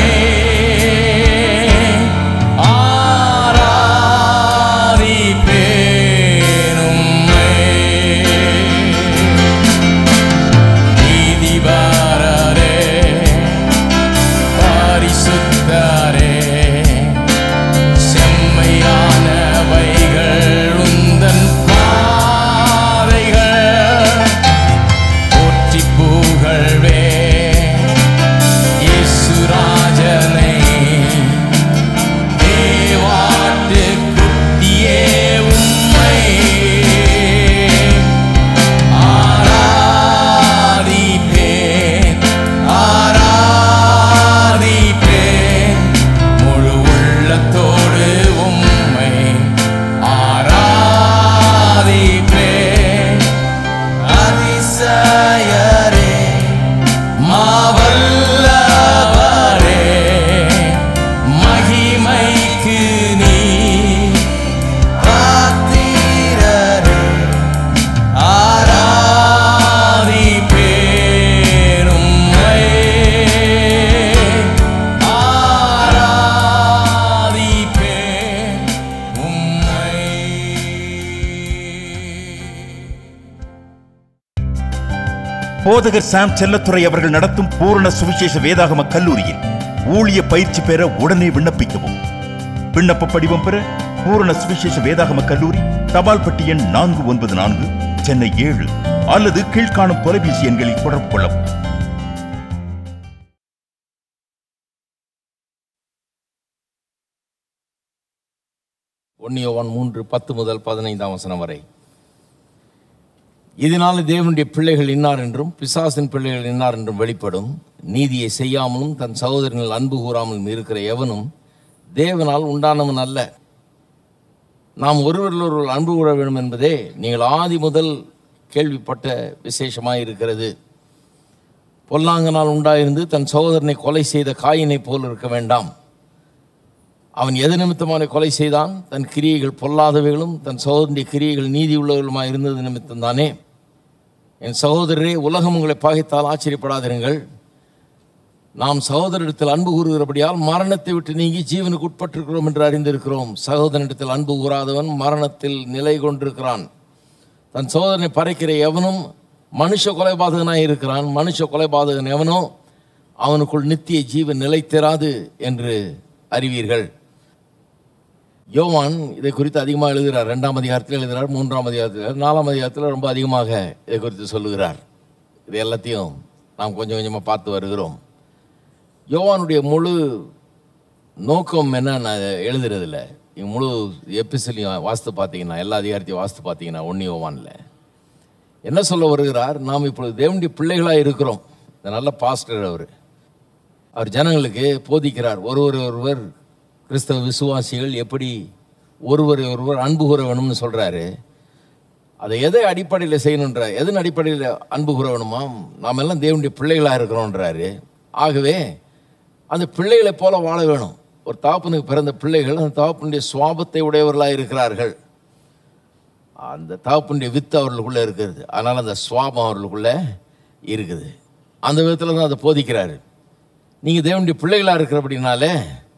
ஆராதிப்பேன் உம்மை நீதிபரரே பரிசுத்தரே செம்மையானவைகள் உந்தன் பாதைகள் போற்றி புகழ்வே இயேசுராஜனை தேவாட்டு குட்டியே உம்மை ஆராதிப்பேன் ஆராதிப்பேன் முழு உள்ளத்தோடு உம்மை ஆராதிப்பேன் அதிசயரே மாவல்லவரே மகிமைக்கு நீ பாத்திரரே ஆராதிப்பேன் உம்மை ஆராதிப்பேன் உம்மை போதகர் சாம் செல்லத்துறை அவர்கள் நடத்தும் பூரண சுவிசேஷ வேதாகம கல்லூரியில் ஊழிய பயிற்சி பெற உடனே விண்ணப்பிக்கவும் விண்ணப்ப படிவம் பெற பூரண சுவிசேஷ வேதாகம கல்லூரி தபால் பெட்டி எண் நான்கு ஒன்பது நான்கு சென்னை ஏழு அல்லது கீழ்காணும் தொலைபேசி எண்களில் தொடர்பு கொள்ளவும் ஒன்னியோவான் மூன்று பத்து முதல் பதினைந்தாம் வசனம் வரை இதனால தேவனுடைய பிள்ளைகள் இன்னார் என்றும் பிசாசின் பிள்ளைகள் இன்னார் என்றும் வெளிப்படும் நீதியை செய்யாமலும் தன் சகோதரனில் அன்பு கூறாமலும் இருக்கிற எவனும் தேவனால் உண்டானவன் அல்ல நாம் ஒருவரில் ஒருவர் அன்பு கூற வேண்டும் என்பதே நீங்கள் ஆதி முதல் கேள்விப்பட்ட விசேஷமாய் இருக்கிறது பொல்லாங்கனால் உண்டாயிருந்து தன் சகோதரனை கொலை செய்த காயினை போல் இருக்க வேண்டாம் அவன் எது நிமித்தமான கொலை செய்தான் தன் கிரியைகள் பொல்லாதவைகளும் தன் சகோதரனுடைய கிரியைகள் நீதி உள்ளவர்களுமாய் இருந்தது நிமித்தம் தானே என் சகோதரரே உலகம் உங்களை பகைத்தால் ஆச்சரியப்படாதிருங்கள் நாம் சகோதரரிடத்தில் அன்பு கூறுகிறபடியால் மரணத்தை விட்டு நீங்கி ஜீவனுக்கு உட்பட்டிருக்கிறோம் என்று அறிந்திருக்கிறோம் சகோதரனிடத்தில் அன்பு கூறாதவன் மரணத்தில் நிலை கொண்டிருக்கிறான் தன் சகோதரனை பறைக்கிற எவனும் மனுஷ கொலைபாதகனாய் இருக்கிறான் மனுஷ கொலைபாதகன் எவனோ அவனுக்குள் நித்திய ஜீவன் நிலைத்திராது என்று அறிவீர்கள் யோவான் இதை குறித்து அதிகமாக எழுதுகிறார் ரெண்டாம் அதிகாரத்தில் எழுதுகிறார் மூன்றாம் அதிகாரத்தில் நாலாம் அதிகாரத்தில் ரொம்ப அதிகமாக இதை குறித்து சொல்லுகிறார் இது எல்லாத்தையும் நாம் கொஞ்சம் கொஞ்சமாக பார்த்து வருகிறோம் யோவானுடைய முழு நோக்கம் என்ன நான் எழுதுறதில்ல இவங்க முழு எபிசலையும் வாஸ்து பார்த்தீங்கன்னா எல்லா அதிகாரத்தையும் வாஸ்து பார்த்தீங்கன்னா ஒன்று யோவானில் என்ன சொல்ல வருகிறார் நாம் இப்பொழுது தேவனுடைய பிள்ளைகளாக இருக்கிறோம் இந்த நல்ல பாஸ்டர் அவர் அவர் ஜனங்களுக்கு போதிக்கிறார் ஒருவர் ஒருவர் கிறிஸ்தவ விசுவாசிகள் எப்படி ஒருவர் ஒருவர் அன்பு கூற வேணும்னு சொல்கிறாரு அதை எதை அடிப்படையில் செய்யணுன்ற எதன் அடிப்படையில் அன்பு கூற வேணுமா நாம் எல்லாம் தேவனுடைய பிள்ளைகளாக இருக்கிறோன்றாரு ஆகவே அந்த பிள்ளைகளைப் போல வாழ வேணும் ஒரு தாப்பனுக்கு பிறந்த பிள்ளைகள் அந்த தாப்பனுடைய சுவாபத்தை உடையவர்களாக இருக்கிறார்கள் அந்த தகப்பனுடைய வித்து அவர்களுக்குள்ளே இருக்கிறது அதனால் அந்த சுவாபம் அவர்களுக்குள்ளே இருக்குது அந்த விதத்தில் தான் அதை போதிக்கிறாரு நீங்கள் தேவனுடைய பிள்ளைகளாக இருக்கிறபடினாலே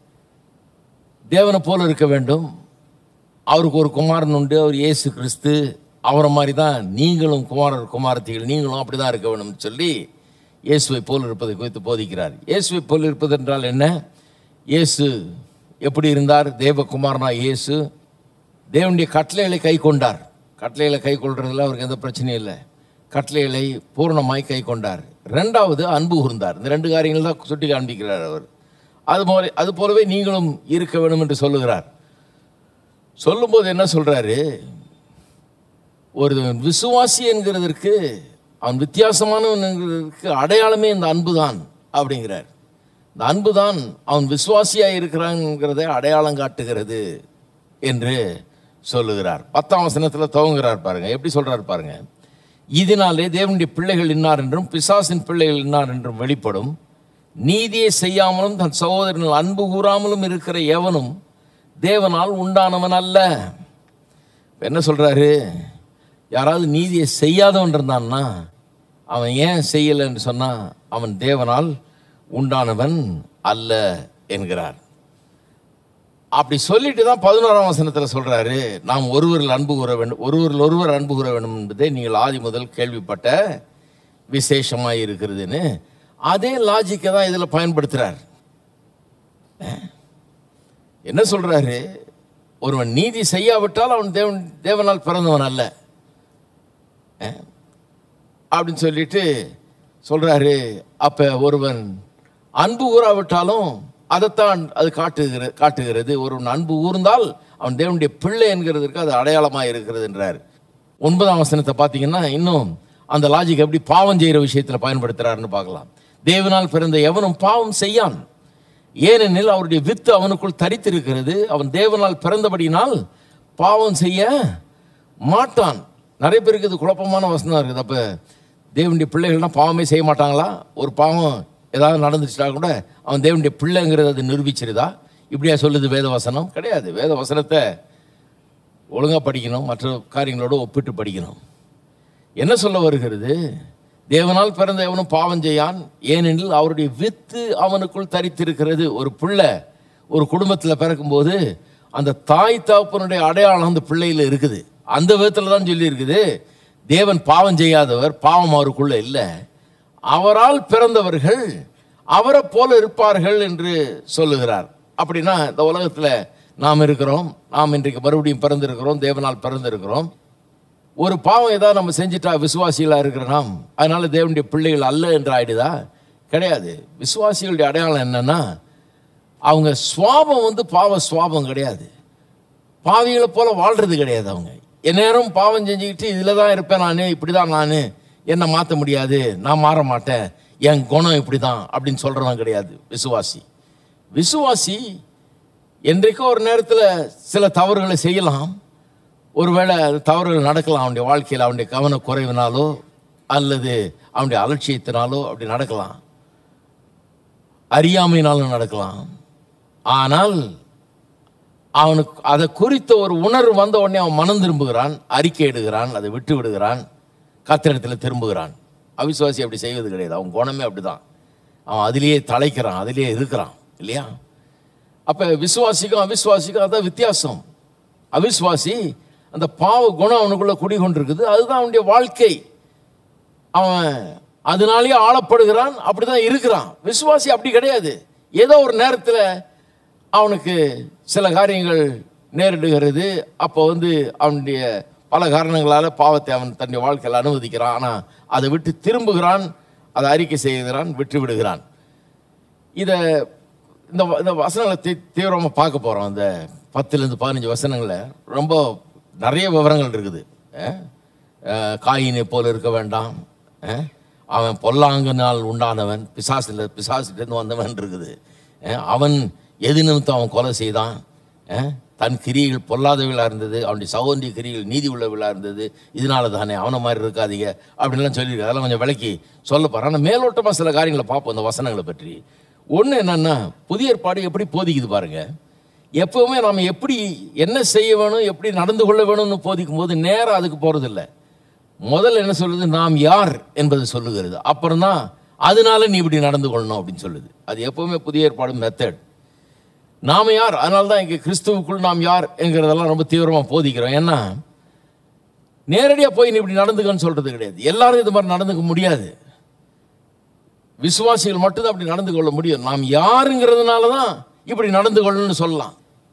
தேவனை போல இருக்க வேண்டும் அவருக்கு ஒரு குமாரன் உண்டு அவர் இயேசு கிறிஸ்து அவரை மாதிரி தான் நீங்களும் குமாரர் குமாரத்திகள் நீங்களும் அப்படி தான் இருக்க வேணும்னு சொல்லி இயேசுவை போல் இருப்பதை குறித்து போதிக்கிறார் இயேசுவை போல் இருப்பது என்றால் என்ன இயேசு எப்படி இருந்தார் தேவகுமாரனா இயேசு தேவனுடைய கட்டளைகளை கை கொண்டார் கட்டளைகளை கை கொள்றதுல அவருக்கு எந்த பிரச்சனையும் இல்லை கட்டளைகளை பூரணமாய் கை கொண்டார் ரெண்டாவது அன்பு கூர்ந்தார் இந்த ரெண்டு காரியங்கள் தான் சுட்டி காண்பிக்கிறார் அவர் அது போல அது போலவே நீங்களும் இருக்க வேணும் என்று சொல்லுகிறார் சொல்லும்போது என்ன சொல்றாரு ஒரு விசுவாசி என்கிறதற்கு அவன் வித்தியாசமானவன் என்கிறதற்கு அடையாளமே இந்த அன்பு தான் அப்படிங்கிறார் இந்த அன்பு தான் அவன் விசுவாசியாக இருக்கிறாங்கிறதை அடையாளம் காட்டுகிறது என்று சொல்லுகிறார் பத்தாம் வசனத்தில் துவங்குகிறார் பாருங்க எப்படி சொல்றார் பாருங்க இதனாலே தேவனுடைய பிள்ளைகள் இன்னார் என்றும் பிசாசின் பிள்ளைகள் இன்னார் என்றும் வெளிப்படும் நீதியை செய்யாமலும் தன் சகோதரனில் அன்பு கூறாமலும் இருக்கிற எவனும் தேவனால் உண்டானவன் அல்ல இப்ப என்ன சொல்றாரு யாராவது நீதியை செய்யாதவன் இருந்தான்னா அவன் ஏன் செய்யலைன்னு சொன்னா அவன் தேவனால் உண்டானவன் அல்ல என்கிறார் அப்படி சொல்லிட்டு தான் பதினோராம் வசனத்தில் சொல்றாரு நாம் ஒருவரில் அன்பு கூற வேண்டும் ஒருவரில் ஒருவர் அன்பு கூற வேண்டும் என்பதே நீங்கள் ஆதி முதல் கேள்விப்பட்ட விசேஷமாக இருக்கிறதுன்னு அதே லாஜிக்கை தான் இதில் பயன்படுத்துறார் என்ன சொல்றாரு ஒருவன் நீதி செய்யாவிட்டால் அவன் தேவன் தேவனால் பிறந்தவன் அல்ல அஹ்? அப்படின்னு சொல்லிட்டு சொல்றாரு அப்ப ஒருவன் அன்பு கூறாவிட்டாலும் அதைத்தான் அது காட்டுகிறது காட்டுகிறது ஒருவன் அன்பு கூர்ந்தால் அவன் தேவனுடைய பிள்ளை என்கிறதுக்கு அது அடையாளமாக இருக்கிறது என்றார் ஒன்பதாம் வசனத்தை பார்த்தீங்கன்னா இன்னும் அந்த லாஜிக் எப்படி பாவம் செய்கிற விஷயத்தில் பயன்படுத்துறாருன்னு பார்க்கலாம் தேவனால் பிறந்த எவனும் பாவம் செய்யான் ஏனெனில் அவருடைய வித்து அவனுக்குள் தரித்திருக்கிறது அவன் தேவனால் பிறந்தபடியினால் பாவம் செய்ய மாட்டான் நிறைய பேருக்கு இது குழப்பமான வசனம் இருக்குது அப்போ தேவனுடைய பிள்ளைகள்னா பாவமே செய்ய மாட்டாங்களா ஒரு பாவம் ஏதாவது நடந்துச்சுட்டா கூட அவன் தேவனுடைய பிள்ளைங்கிறது அது நிரூபிச்சிருதா இப்படியா சொல்லுது வேத வசனம் கிடையாது வேத வசனத்தை ஒழுங்காக படிக்கணும் மற்ற காரியங்களோடு ஒப்பிட்டு படிக்கணும் என்ன சொல்ல வருகிறது தேவனால் பிறந்த எவனும் பாவம் செய்யான் ஏனெனில் அவருடைய வித்து அவனுக்குள் தரித்திருக்கிறது ஒரு பிள்ளை ஒரு குடும்பத்தில் பிறக்கும்போது அந்த தாய் தகப்பனுடைய அடையாளம் அந்த பிள்ளையில் இருக்குது அந்த விதத்தில் தான் சொல்லி இருக்குது தேவன் பாவம் செய்யாதவர் பாவம் அவருக்குள்ள இல்லை அவரால் பிறந்தவர்கள் அவரை போல இருப்பார்கள் என்று சொல்லுகிறார் அப்படின்னா இந்த உலகத்தில் நாம் இருக்கிறோம் நாம் இன்றைக்கு மறுபடியும் பிறந்திருக்கிறோம் தேவனால் பிறந்திருக்கிறோம் ஒரு பாவம் ஏதாவது நம்ம செஞ்சுட்டா விசுவாசிகளாக இருக்கிற நாம் அதனால தேவனுடைய பிள்ளைகள் அல்ல என்று ஆயிடுதா கிடையாது விசுவாசிகளுடைய அடையாளம் என்னன்னா அவங்க சுவாபம் வந்து பாவ சுவாபம் கிடையாது பாவிகளை போல வாழ்றது கிடையாது அவங்க எந்நேரம் பாவம் செஞ்சுக்கிட்டு இதில் தான் இருப்பேன் நான் இப்படி தான் நான் என்னை மாற்ற முடியாது நான் மாற மாட்டேன் என் குணம் இப்படி தான் அப்படின்னு சொல்கிறவன் கிடையாது விசுவாசி விசுவாசி என்றைக்கோ ஒரு நேரத்தில் சில தவறுகளை செய்யலாம் ஒருவேளை அது தவறுகள் நடக்கலாம் அவனுடைய வாழ்க்கையில் அவனுடைய கவன குறைவினாலோ அல்லது அவனுடைய அலட்சியத்தினாலோ அப்படி நடக்கலாம் அறியாமையினாலும் நடக்கலாம் ஆனால் அவனுக்கு அதை குறித்த ஒரு உணர்வு வந்த உடனே அவன் மனம் திரும்புகிறான் அறிக்கை இடுகிறான் அதை விட்டு விடுகிறான் கத்திரத்தில் திரும்புகிறான் அவிசுவாசி அப்படி செய்வது கிடையாது அவன் குணமே அப்படிதான் அவன் அதிலேயே தலைக்கிறான் அதிலேயே இருக்கிறான் இல்லையா அப்போ விசுவாசிக்கும் அவிசுவாசிக்கும் அதான் வித்தியாசம் அவிசுவாசி அந்த பாவ குணம் அவனுக்குள்ள குடிகொண்டிருக்குது அதுதான் அவனுடைய வாழ்க்கை அவன் அதனாலேயே ஆளப்படுகிறான் அப்படிதான் இருக்கிறான் விசுவாசி அப்படி கிடையாது ஏதோ ஒரு நேரத்தில் அவனுக்கு சில காரியங்கள் நேரிடுகிறது அப்போ வந்து அவனுடைய பல காரணங்களால் பாவத்தை அவன் தன்னுடைய வாழ்க்கையில் அனுமதிக்கிறான் ஆனால் அதை விட்டு திரும்புகிறான் அதை அறிக்கை செய்கிறான் விட்டு விடுகிறான் இதை இந்த வ- இந்த வசனங்களை தீ தீவிரமாக பார்க்க போகிறோம் இந்த பத்துலேருந்து பதினஞ்சு வசனங்களில் ரொம்ப நிறைய விவரங்கள் இருக்குது அஹ், அஹ், காயினை போல இருக்க வேண்டாம் அஹ், அவன் பொல்லாங்கனால் உண்டானவன் பிசாசில் பிசாசிலேருந்து வந்தவன் இருக்குது அஹ், அவன் எது நிமித்தம் அவன் கொலை செய்தான் அஹ், தன் கிரியைகள் பொல்லாதவர்களாக இருந்தது அவனுடைய சகோதரிய கிரியைகள் நீதி உள்ளவர்களாக இருந்தது இதனால தானே அவனை மாதிரி இருக்காதீங்க அப்படின்லாம் சொல்லியிருக்கு அதெல்லாம் கொஞ்சம் விளக்கி சொல்ல போகிறேன் ஆனால் மேலோட்டமாக சில காரியங்களை பார்ப்போம் இந்த வசனங்களை பற்றி ஒன்று என்னன்னா புதிய ஏற்பாடு எப்படி போதிக்குது பாருங்க எப்பவுமே நாம் எப்படி என்ன செய்ய வேணும் எப்படி நடந்து கொள்ள வேணும்னு போதிக்கும் போது நேரம் அதுக்கு போகிறதில்ல முதல்ல என்ன சொல்லுது நாம் யார் என்பது சொல்லுகிறது அப்புறம் தான் அதனால நீ இப்படி நடந்து கொள்ளணும் அப்படின்னு சொல்லுது அது எப்பவுமே புதிய ஏற்பாடு மெத்தட் நாம யார் அதனால தான் இங்கே கிறிஸ்துவுக்குள் நாம் யார் என்கிறதெல்லாம் ரொம்ப தீவிரமாக போதிக்கிறோம் ஏன்னா நேரடியாக போய் நீ இப்படி நடந்துக்கன்னு சொல்றது கிடையாது எல்லாரும் இது மாதிரி நடந்துக்க முடியாது விசுவாசிகள் மட்டும்தான் அப்படி நடந்து கொள்ள முடியும் நாம் யாருங்கிறதுனால தான் இப்படி நடந்து கொள்ளணும்னு சொல்லலாம்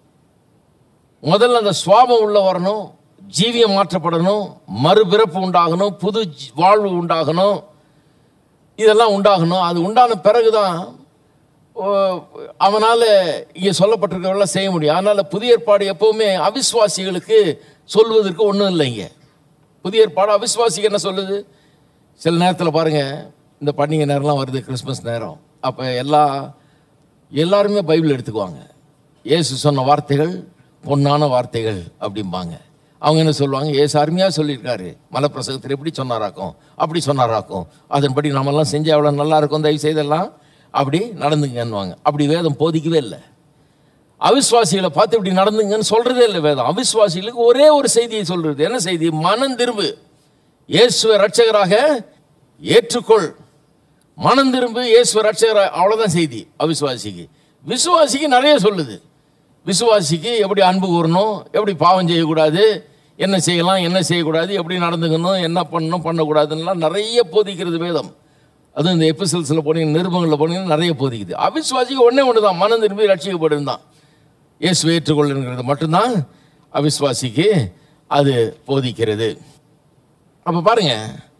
முதல்ல அந்த சுவாபம் உள்ள வரணும் ஜீவியம் மாற்றப்படணும் மறுபிறப்பு உண்டாகணும் புது ஜி- வாழ்வு உண்டாகணும் இதெல்லாம் உண்டாகணும் அது உண்டான பிறகுதான் ஓ, அவனால இங்கே சொல்லப்பட்டிருக்கிறவெல்லாம் செய்ய முடியும் அதனால புதிய ஏற்பாடு எப்பவுமே அவிசுவாசிகளுக்கு சொல்வதற்கு ஒன்றும் இல்லை இங்கே புதிய ஏற்பாடு அவிசுவாசிக்கு என்ன சொல்லுது சில நேரத்தில் பாருங்க இந்த பண்டிகை நேரம்லாம் வருது கிறிஸ்மஸ் நேரம் அப்போ எல்லா எல்லாருமே பைபிள் எடுத்துக்குவாங்க இயேசு சொன்ன வார்த்தைகள் பொன்னான வார்த்தைகள் அப்படிம்பாங்க அவங்க என்ன சொல்லுவாங்க ஏசு அருமையாக சொல்லியிருக்காரு மலப்பிரசங்கத்தில் எப்படி சொன்னாராக்கும் அப்படி சொன்னாராக்கும் அதன்படி நாமெல்லாம் செஞ்சு அவ்வளோ நல்லா இருக்கும் தயவு செய்தெல்லாம் அப்படி நடந்துங்கன்னுவாங்க அப்படி வேதம் போதிக்கவே இல்லை அவிஸ்வாசிகளை பார்த்து இப்படி நடந்துங்கன்னு சொல்றதே இல்லை வேதம் அவிஸ்வாசிகளுக்கு ஒரே ஒரு செய்தியை சொல்றது என்ன செய்தி மனம் திரும்பு இயேசுவை ரட்சகராக ஏற்றுக்கொள் மனம் திரும்பு இயேசுவை ரட்சகராக அவ்வளவுதான் செய்தி அவிசுவாசிக்கு விசுவாசிக்கு நிறைய சொல்லுது விசுவாசிக்கு எப்படி அன்பு கூறணும் எப்படி பாவம் செய்யக்கூடாது என்ன செய்யலாம் என்ன செய்யக்கூடாது எப்படி நடந்துக்கணும் என்ன பண்ணணும் பண்ணக்கூடாதுன்னெலாம் நிறைய போதிக்கிறது வேதம் அதுவும் இந்த எபிசல்ஸில் போனீங்க நிருபங்களில் போனீங்கன்னா நிறைய போதிக்குது அவிஸ்வாசிக்கு ஒன்றே ஒன்று தான் மனம் திரும்பி ரட்சிக்கப்படும் தான் இயேசு ஏற்றுக்கொள்ளுங்கிறது மட்டும்தான் அவிஸ்வாசிக்கு அது போதிக்கிறது அப்போ பாருங்க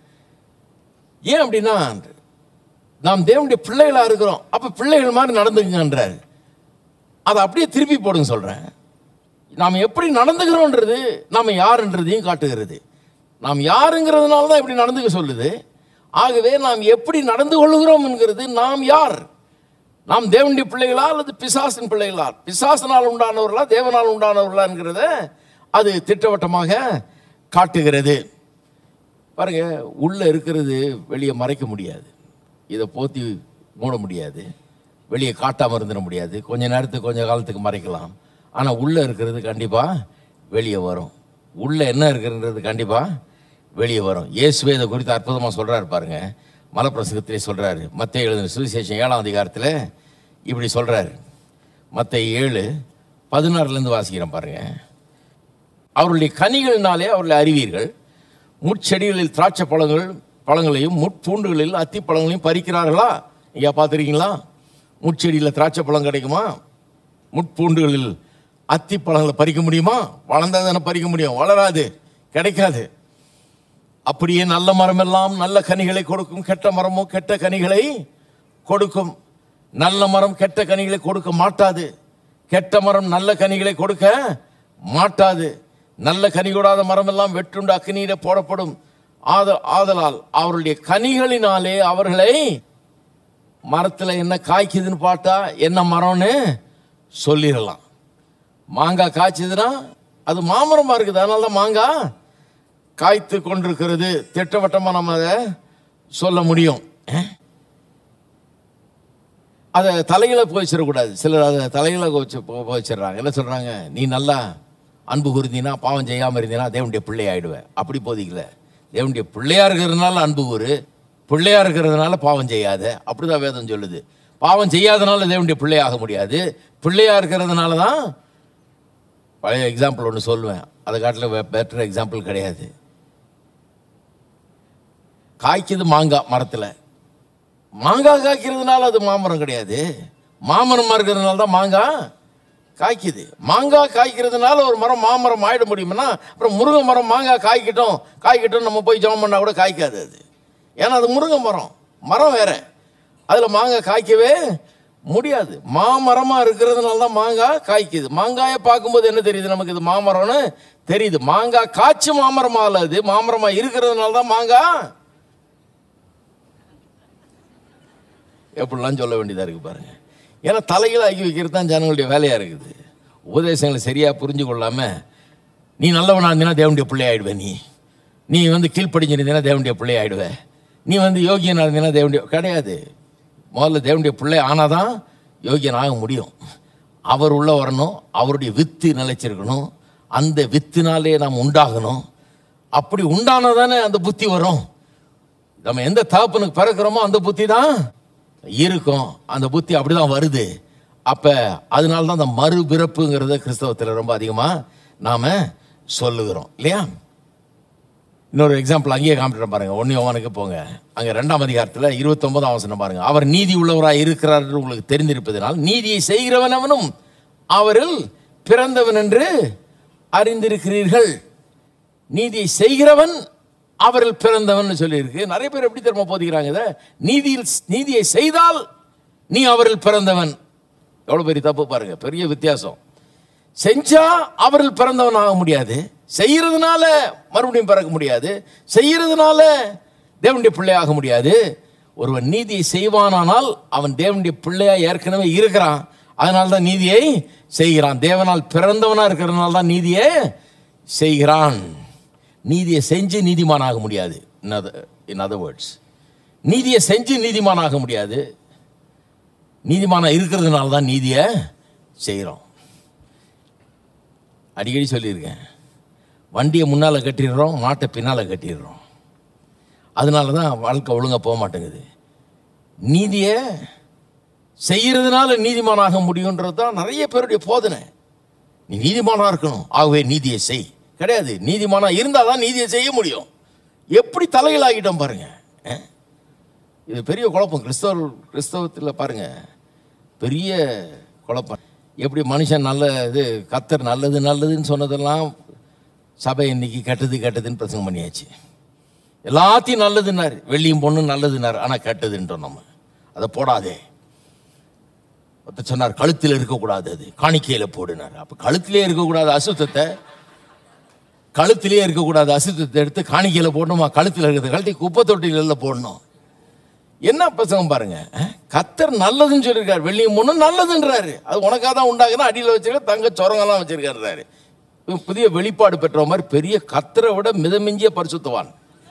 ஏன் அப்படின்னா நாம் தேவனுடைய பிள்ளைகளாக இருக்கிறோம் அப்போ பிள்ளைகள் மாதிரி நடந்துக்கங்கன்றாரு அதை அப்படியே திருப்பி போடுங்க சொல்கிறேன் நாம் எப்படி நடந்துக்கிறோன்றது நாம் யாருன்றதையும் காட்டுகிறது நாம் யாருங்கிறதுனால தான் இப்படி நடந்துக்க சொல்லுது ஆகவே நாம் எப்படி நடந்து கொள்ளுகிறோம் என்கிறது நாம் யார் நாம் தேவனுடைய பிள்ளைகளா அல்லது பிசாசின் பிள்ளைகளா பிசாசனால் உண்டானவர்களா தேவனால் உண்டானவர்களா என்கிறத அது திட்டவட்டமாக காட்டுகிறது பாருங்க உள்ள இருக்கிறது வெளியே மறைக்க முடியாது இதை போத்தி மூட முடியாது வெளியே காட்டாமல் இருந்துட முடியாது கொஞ்ச நேரத்துக்கு கொஞ்ச காலத்துக்கு மறைக்கலாம் ஆனால் உள்ளே இருக்கிறது கண்டிப்பாக வெளியே வரும் உள்ளே என்ன இருக்குன்றது கண்டிப்பாக வெளியே வரும் இயேசுவே இதை குறித்து அற்புதமாக சொல்கிறாரு பாருங்க மலப்பிரசங்கத்திலே சொல்கிறாரு மத்திய எழுதின சுவிசேஷம் ஏழாம் அதிகாரத்தில் இப்படி சொல்கிறாரு மற்ற ஏழு பதினாறுலேருந்து வாசிக்கிறேன் பாருங்க அவருடைய கனிகளினாலே அவர்களை அறிவீர்கள் முட்செடிகளில் திராட்சை பழங்கள் பழங்களையும் முட்பூண்டுகளில் அத்தி பழங்களையும் பறிக்கிறார்களா ஐயா பார்த்துருக்கீங்களா முட்செடியில் திராட்சை பழம் கிடைக்குமா முட்பூண்டுகளில் அத்தி பழங்களை பறிக்க முடியுமா வளர்ந்தா தானே பறிக்க முடியும் வளராது கிடைக்காது அப்படியே நல்ல மரமெல்லாம் நல்ல கனிகளை கொடுக்கும் கெட்ட மரமோ கெட்ட கனிகளை கொடுக்கும் நல்ல மரம் கெட்ட கனிகளை கொடுக்க மாட்டாது கெட்ட மரம் நல்ல கனிகளை கொடுக்க மாட்டாது நல்ல கனி கொடாத மரம் எல்லாம் வெட்டுண்டு அக்னியில போடப்படும் ஆத ஆதலால் அவருடைய கனிகளினாலே அவர்களை மரத்தில் என்ன காய்க்குதுன்னு பார்த்தா என்ன மரம்னு சொல்லிடலாம் மாங்காய் காய்ச்சதுன்னா அது மாமரமாக இருக்குது அதனால தான் மாங்காய் காய்த்து கொண்டிருக்கிறது திட்டவட்டமாக நம்ம அதை சொல்ல முடியும் அஹ்? அதை தலையில போய்ச்சிடக்கூடாது சிலர் அதை தலையில வச்சு போய்ச்சிடுறாங்க என்ன சொல்றாங்க நீ நல்லா அன்பு கூர்ந்தீனா பாவம் செய்யாமல் இருந்தீனா தேவனுடைய பிள்ளை ஆயிடுவேன் அப்படி போதிக்கல தேவனுடைய பிள்ளையா இருக்கிறதுனால அன்பு கூறு பிள்ளையா இருக்கிறதுனால பாவம் செய்யாத அப்படிதான் வேதம் சொல்லுது பாவம் செய்யாதனால தேவனுடைய பிள்ளை ஆக முடியாது பிள்ளையா இருக்கிறதுனால தான் பழைய எக்ஸாம்பிள் ஒன்று சொல்லுவேன் அதை காட்டில் பெட்டர் எக்ஸாம்பிள் கிடையாது காய்க்குது மாங்காய் மரத்தில் மாங்காய் காய்க்கிறதுனால அது மாமரம் கிடையாது மாமரமாக இருக்கிறதுனால தான் மாங்காய் காய்க்குது மாங்காய் காய்க்கிறதுனால ஒரு மரம் மாமரம் ஆயிட முடியும்னா அப்புறம் முருங்கை மரம் மாங்காய் காய்க்கட்டும் காய்க்கட்டும் நம்ம போய் ஜெபம் பண்ணால் கூட காய்க்காது அது ஏன்னா அது முருங்கை மரம் மரம் வேற அதில் மாங்காய் காய்க்கவே முடியாது மாமரமாக இருக்கிறதுனால தான் மாங்காய் காய்க்குது மாங்காயை பார்க்கும்போது என்ன தெரியுது நமக்கு இது மாமரம்னு தெரியுது மாங்காய் காய்ச்சி மாமரமாக இல்லை அது மாமரமாக இருக்கிறதுனால தான் மாங்காய் எப்படிலாம் சொல்ல வேண்டியதாக இருக்குது பாருங்க ஏன்னா தலைகளை ஆக்கி வைக்கிறது தான் ஜனங்களுடைய வேலையாக இருக்குது உபதேசங்களை சரியாக புரிஞ்சு கொள்ளாம நீ நல்லவனா இருந்தீங்கன்னா தேவனுடைய பிள்ளை ஆயிடுவே நீ நீ வந்து கீழ்ப்படிஞ்சிருந்தீங்கன்னா தேவனுடைய பிள்ளை ஆயிடுவே நீ வந்து யோகியனாக இருந்தீங்கன்னா தேவனுடைய கிடையாது முதல்ல தேவனுடைய பிள்ளை ஆனாதான் யோகியன் ஆக முடியும் அவர் உள்ள வரணும் அவருடைய வித்து நிலைச்சிருக்கணும் அந்த வித்தினாலே நாம் உண்டாகணும் அப்படி உண்டானதானே அந்த புத்தி வரும் நம்ம எந்த தகப்பனுக்கு பிறக்கிறோமோ அந்த புத்தி தான் இருக்கும் அந்த புத்தி அப்படிதான் வருது அப்ப அதனால தான் அந்த மறுபிறப்புங்கிறத கிறிஸ்தவத்தில் ரொம்ப அதிகமாக நாம சொல்லுகிறோம் இல்லையா இன்னொரு எக்ஸாம்பிள் அங்கேயே காமிட்டு பாருங்க ஒன்னு யோவானுக்கு போங்க அங்க ரெண்டாம் அதிகாரத்தில் இருபத்தொன்பதாம் வசனம் பாருங்க அவர் நீதி உள்ளவராய் இருக்கிறார் என்று உங்களுக்கு தெரிந்திருப்பதனால் நீதியை செய்கிறவன் அவனும் அவரில் பிறந்தவன் என்று அறிந்திருக்கிறீர்கள் நீதியை செய்கிறவன் அவரில் பிறந்தவன் சொல்லியிருக்கு நிறைய பேர் எப்படி தெரியுமா போதிக்கிறாங்க இதை நீதியில் நீதியை செய்தால் நீ அவரில் பிறந்தவன் எவ்வளவு பெரிய தப்பு பாருங்க பெரிய வித்தியாசம் செஞ்சா அவரில் பிறந்தவன் ஆக முடியாது செய்யறதுனால மறுபடியும் பிறக்க முடியாது செய்யறதுனால தேவனுடைய பிள்ளை ஆக முடியாது ஒருவன் நீதியை செய்வானானால் அவன் தேவனுடைய பிள்ளையா ஏற்கனவே இருக்கிறான் அதனால தான் நீதியை செய்கிறான் தேவனால் பிறந்தவனா இருக்கிறதுனால தான் நீதியை செய்கிறான் நீதியை செஞ்சு நீதிமான் ஆக முடியாது இன் அதர் வேர்ட்ஸ் நீதியை செஞ்சு நீதிமான் ஆக முடியாது நீதிமானா இருக்கிறதுனால தான் நீதியை செய்கிறோம் அடிக்கடி சொல்லியிருக்கேன் வண்டியை முன்னால் கட்டிடுறோம் மாட்டை பின்னால் கட்டிடுறோம் அதனால தான் வாழ்க்கை ஒழுங்காக போக மாட்டேங்குது நீதியை செய்யறதுனால நீதிமானாக முடியுன்றது தான் நிறைய பேருடைய போதனை நீ நீதிமானா இருக்கணும் ஆகவே நீதியை செய் கிடையாது நீதிமானா இருந்தால் தான் நீதியை செய்ய முடியும் எப்படி தலைகளாகிட்டோம் பாருங்க அஹ்? இது பெரிய குழப்பம் கிறிஸ்தவ கிறிஸ்தவத்தில் பாருங்க பெரிய குழப்பம் எப்படி மனுஷன் நல்ல இது கத்தர் நல்லது நல்லதுன்னு சொன்னதெல்லாம் சபை இன்னைக்கு கெட்டது கெட்டதுன்னு பிரசங்கம் பண்ணியாச்சு எல்லாத்தையும் நல்லதுன்னாரு வெள்ளியும் பொண்ணும் நல்லதுன்னாரு ஆனால் கெட்டதுன்றோம் நம்ம அதை போடாதே ஒருத்தர் சொன்னார் கழுத்தில் இருக்கக்கூடாது அது காணிக்கையில் போடுனார் அப்போ கழுத்திலே இருக்கக்கூடாது அசுத்தத்தை கழுத்திலே இருக்கக்கூடாது அசுத்தத்தை எடுத்து காணிக்கையில் போடணுமா கழுத்தில் இருக்கிறத கழட்டி குப்பை தொட்டில போடணும் என்ன பசங்க பாருங்க அஹ், கத்தர் நல்லதுன்னு சொல்லியிருக்காரு வெள்ளியும் பொண்ணும் நல்லதுன்றாரு அது உனக்காக தான் உண்டாக்குனா அடியில் வச்சிருக்க தங்க சுரங்கெல்லாம் வச்சிருக்காரு இவன் புதிய வெளிப்பாடு பெற்ற மாதிரி பெரிய கத்தரை விட மிதமிஞ்சிய பரிசுத்தவான்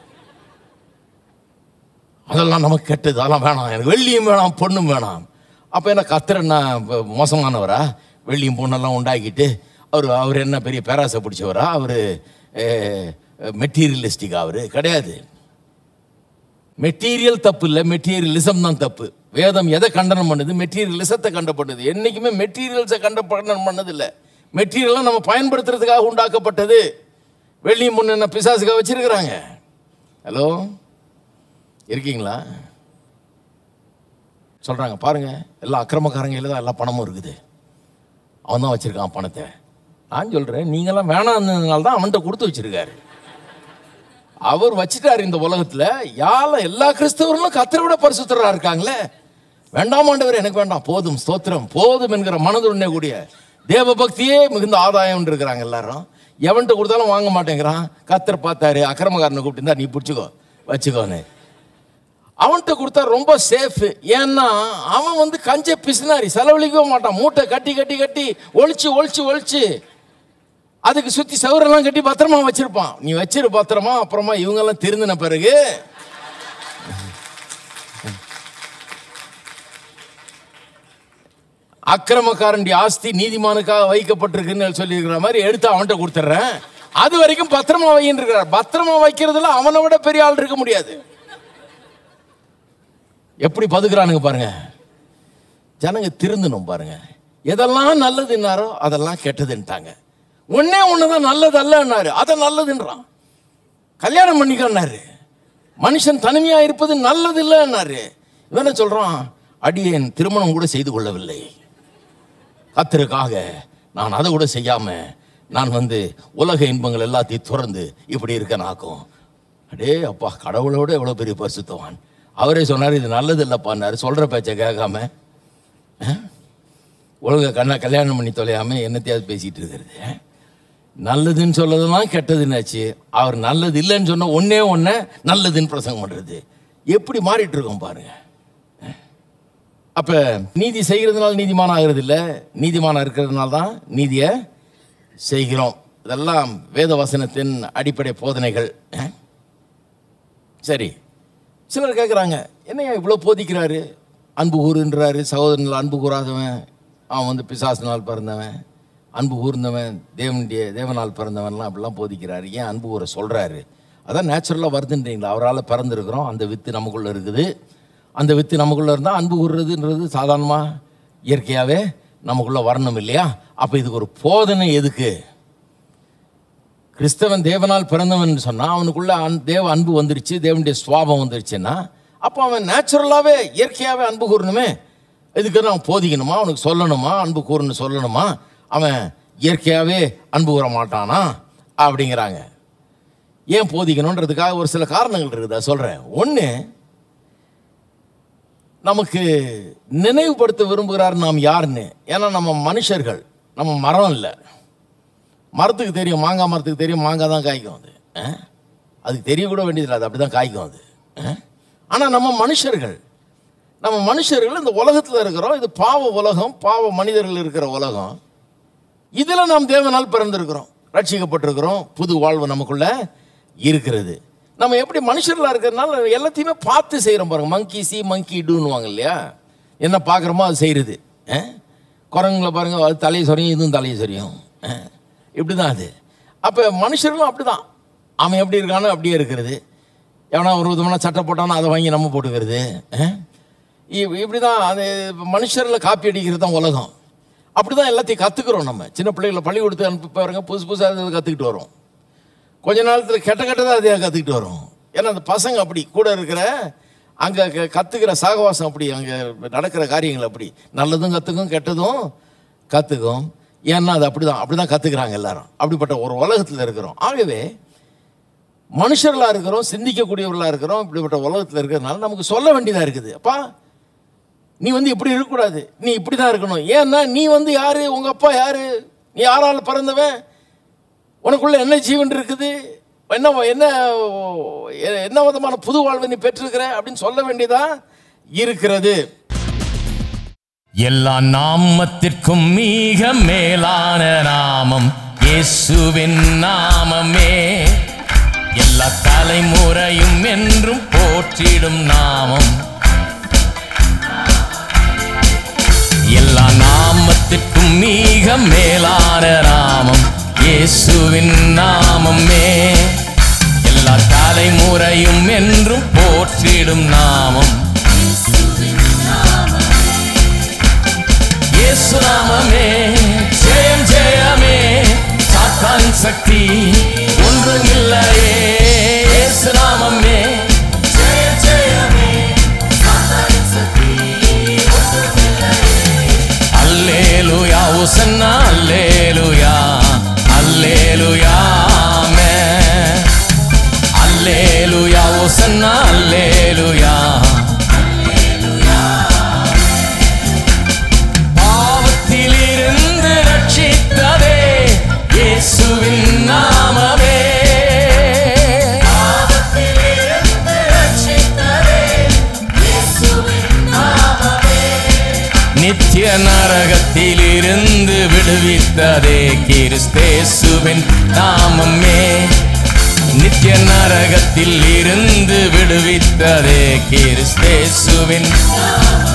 அதெல்லாம் நமக்கு கெட்டது அதெல்லாம் வேணாம் எனக்கு வெள்ளியும் வேணாம் பொண்ணும் வேணாம் அப்போ என்ன கத்தர் என்ன வ- மோசமானவரா வெள்ளியும் பொண்ணெல்லாம் உண்டாக்கிட்டு அவர் அவர் என்ன பெரிய பேராசை பிடிச்சவரா அவர் மெட்டீரியலிஸ்டிக் அவர் கிடையாது மெட்டீரியல் தப்பு இல்லை மெட்டீரியலிசம் தான் தப்பு வேதம் எதை கண்டனம் பண்ணுது மெட்டீரியலிசத்தை கண்டப்படுது என்னைக்குமே மெட்டீரியல்ஸை கண்ட கண்டனம் பண்ணது இல்லை மெட்டீரியல்லாம் நம்ம பயன்படுத்துறதுக்காக உண்டாக்கப்பட்டது வெள்ளி முன்ன பிசாசுக்காக வச்சிருக்கிறாங்க ஹலோ இருக்கீங்களா சொல்றாங்க பாருங்க எல்லா அக்கிரமக்காரங்க தான் எல்லா பணமும் இருக்குது அவன் தான் வச்சிருக்கான் பணத்தை நான் சொல்றேன் நீங்களாம் வேணாம்னால தான் அவன்கிட்ட கொடுத்து வச்சிருக்காரு அவர் வச்சிட்டாரு இந்த உலகத்துல யால எல்லா கிறிஸ்தவர்களும் கத்தரை விட பரிசுத்தரா இருக்காங்களே வேண்டாம் ஆண்டவர் எனக்கு வேண்டாம் போதும் ஸ்தோத்திரம் போதும் என்கிற மனதுடனே கூடிய தேவ பக்தியே மிகுந்த ஆதாயம் இருக்கிறாங்க எல்லாரும் எவன்கிட்ட கொடுத்தாலும் வாங்க மாட்டேங்கிறான் கத்தர் பார்த்தாரு அக்கிரமக்காரனை கூப்பிட்டு நீ பிடிச்சிக்கோ வச்சுக்கோன்னு அவன்கிட்ட கொடுத்தா ரொம்ப சேஃப் ஏன்னா அவன் வந்து கஞ்ச பிசினாரி செலவழிக்கவே மாட்டான் மூட்டை கட்டி கட்டி கட்டி ஒளிச்சு ஒளிச்சு ஒளிச்சு அதுக்கு சுத்தி சவுரெல்லாம் கட்டி பத்திரமா வச்சிருப்பான் நீ வச்சிரு பத்திரமா அப்புறமா இவங்கெல்லாம் திருந்தின பிறகு அக்கிரமக்காரனுடைய ஆஸ்தி நீதிமானுக்காக வைக்கப்பட்டிருக்குன்னு சொல்லியிருக்கிற மாதிரி எடுத்து அவன்கிட்ட கொடுத்துட்றேன் அது வரைக்கும் பத்திரமா வைன்னு இருக்கிறார் பத்திரமா வைக்கிறதுல அவனை விட பெரிய ஆள் இருக்க முடியாது எப்படி பதுக்குறானுங்க பாருங்க ஜனங்க திருந்தணும் பாருங்க எதெல்லாம் நல்லதுன்னாரோ அதெல்லாம் கெட்டதுன்ட்டாங்க ஒன்னே ஒண்ணுதான் நல்லது அல்லன்னாரு அதை நல்லதுன்றான் கல்யாணம் பண்ணிக்கன்னாரு மனுஷன் தனிமையா இருப்பது நல்லது இல்லைன்னாரு இவன் என்ன சொல்றான் அடியேன் திருமணம் கூட செய்து கொள்ளவில்லை கத்தருக்காக நான் அதை கூட செய்யாம நான் வந்து உலக இன்பங்கள் எல்லாத்தையும் துறந்து இப்படி இருக்க நாக்கும் அடே அப்பா கடவுளோட எவ்வளவு பெரிய பரிசுத்தவான் அவரே சொன்னார் இது நல்லது இல்லைப்பான்னாரு சொல்ற பேச்சை கேட்காம அஹ்? ஒழுங்கா கண்ணா கல்யாணம் பண்ணி தொலையாம என்னத்தையாவது பேசிட்டு இருக்கிறது அஹ்? நல்லதுன்னு சொல்லதெல்லாம் கெட்டதுன்னாச்சு அவர் நல்லது இல்லைன்னு சொன்ன ஒன்னே ஒன்ன நல்லதுன்னு பிரசங்கம் பண்றது எப்படி மாறிட்டு இருக்கோம் பாருங்க அப்ப நீதி செய்கிறதுனால நீதிமான் ஆகிறது இல்ல நீதிமானா இருக்கிறதுனால தான் நீதியை செய்கிறோம் இதெல்லாம் வேத வசனத்தின் அடிப்படை போதனைகள் அஹ். சரி சிலர் கேட்குறாங்க என்னையா இவ்வளோ போதிக்கிறாரு அன்பு கூறுன்றாரு சகோதரனில் அன்பு கூறாதவன் அவன் வந்து பிசாசினால் பிறந்தவன் அன்பு கூர்ந்தவன் தேவனுடைய தேவனால் பிறந்தவன்லாம் அப்படிலாம் போதிக்கிறாரு ஏன் அன்பு கூற சொல்கிறாரு அதான் நேச்சுரலாக வருதுன்றீங்களா அவரால் பிறந்திருக்கிறோம் அந்த வித்து நமக்குள்ளே இருக்குது அந்த வித்து நமக்குள்ளே இருந்தால் அன்பு கூறுறதுன்றது சாதாரணமாக இயற்கையாகவே நமக்குள்ளே வரணும் இல்லையா அப்போ இதுக்கு ஒரு போதனை எதுக்கு கிறிஸ்தவன் தேவனால் பிறந்தவன் சொன்னா அவனுக்குள்ள அன் தேவ அன்பு வந்துருச்சு தேவனுடைய சுவாபம் வந்துருச்சுன்னா அப்போ அவன் நேச்சுரலாகவே இயற்கையாகவே அன்பு கூறணுமே இதுக்கு அவன் போதிக்கணுமா அவனுக்கு சொல்லணுமா அன்பு கூறணும் சொல்லணுமா அவன் இயற்கையாகவே அன்பு கூற மாட்டானா அப்படிங்கிறாங்க ஏன் போதிக்கணுன்றதுக்காக ஒரு சில காரணங்கள் இருக்குது அதை சொல்கிறேன் ஒன்று நமக்கு நினைவுபடுத்த விரும்புகிறார் நாம் யாருன்னு ஏன்னா நம்ம மனுஷர்கள் நம்ம மரம் இல்லை மரத்துக்கு தெரியும் மாங்காய் மரத்துக்கு தெரியும் மாங்காய் தான் காய்க்கும் அது அஹ்? அதுக்கு தெரிய கூட வேண்டியதில்லை அது அப்படி தான் காய்க்கும் அது ஆனால் நம்ம மனுஷர்கள் நம்ம மனுஷர்கள் இந்த உலகத்தில் இருக்கிறோம் இது பாவ உலகம் பாவ மனிதர்கள் இருக்கிற உலகம் இதில் நாம் தேவனால் பிறந்திருக்கிறோம் ரட்சிக்கப்பட்டிருக்கிறோம் புது வாழ்வு நமக்குள்ள இருக்கிறது நம்ம எப்படி மனுஷர்களாக இருக்கிறதுனால எல்லாத்தையுமே பார்த்து செய்கிறோம் பாருங்க மங்கி சி மங்கி டூன்னுவாங்க இல்லையா என்ன பார்க்குறோமோ அது செய்கிறது குரங்குல பாருங்க அது தலையை சொரியும் இதுவும் தலையை சொரியும் இப்படி தான் அது அப்போ மனுஷர்களும் அப்படி தான் அவன் எப்படி இருக்கானோ அப்படியே இருக்கிறது எவனா ஒரு விதமான சட்டை போட்டானோ அதை வாங்கி நம்ம போட்டுக்கிறது அஹ்? இ- இப்படி தான் அது மனுஷரில் காப்பி அடிக்கிறது தான் உலகம் அப்படி தான் எல்லாத்தையும் கற்றுக்குறோம் நம்ம சின்ன பிள்ளைகளை பள்ளிக்கூடத்துக்கு அனுப்பி பாருங்க புதுசு புதுசாக கற்றுக்கிட்டு வரோம் கொஞ்ச நாளத்தில் கெட்ட கெட்டதாக அதை கற்றுக்கிட்டு வரும் ஏன்னா அந்த பசங்க அப்படி கூட இருக்கிற அங்கே கற்றுக்கிற சகவாசம் அப்படி அங்கே நடக்கிற காரியங்கள் அப்படி நல்லதும் கற்றுக்கும் கெட்டதும் கற்றுக்கும் ஏன்னா அது அப்படி தான் அப்படி தான் கற்றுக்குறாங்க எல்லாரும் அப்படிப்பட்ட ஒரு உலகத்தில் இருக்கிறோம் ஆகவே மனுஷர்களாக இருக்கிறோம் சிந்திக்கக்கூடியவர்களாக இருக்கிறோம் இப்படிப்பட்ட உலகத்தில் இருக்கிறதுனால நமக்கு சொல்ல வேண்டியதாக இருக்குது அப்பா நீ வந்து இப்படி இருக்கக்கூடாது நீ இப்படி தான் இருக்கணும் ஏன்னா நீ வந்து யாரு உங்க அப்பா யாரு நீ யாரால் பிறந்தவன் உனக்குள்ள என்ன ஜீவன் இருக்குது என்ன என்ன என்ன விதமான புது வாழ்வை நீ பெற்றிருக்கிற அப்படின்னு சொல்ல வேண்டியதா இருக்கிறது எல்லா நாமத்திற்கும் மிக மேலான நாமம் இயேசுவின் நாமமே எல்லா தலைமுறையும் என்றும் போற்றிடும் நாமம் எல்லா நாமத்திற்கும் மிக மேலான நாமம் இயேசுவின் நாமமே எல்லா தலைமுறையும் என்றும் போற்றிடும் நாமம் இயேசு நாமமே ஜெயம் ஜெயமே சாத்தான் சக்தி ஒன்றும் இல்லையே இயேசு நாமமே ஜெயம் ஜெயமே சாத்தான் சக்தி ஒன்றும் இல்லையே அல்லேலூயா ஓசன்னா அல்லேலூயா அல்லேலூயா ஆமென் அல்லேலூயா ஓசன்னா அல்லேலூயா பாவத்திலிருந்து ரட்சித்ததே இயேசுவின் நாமமே பாவத்திலிருந்து ரட்சித்ததே இயேசுவின் நாமமே நித்திய நரகத்திலிருந்து விடுவித்ததே கிறிஸ்தேசுவின் நாமமே நித்திய நரகத்தில் இருந்து விடுவித்ததே கிறிஸ்தேசுவின் நாமமே.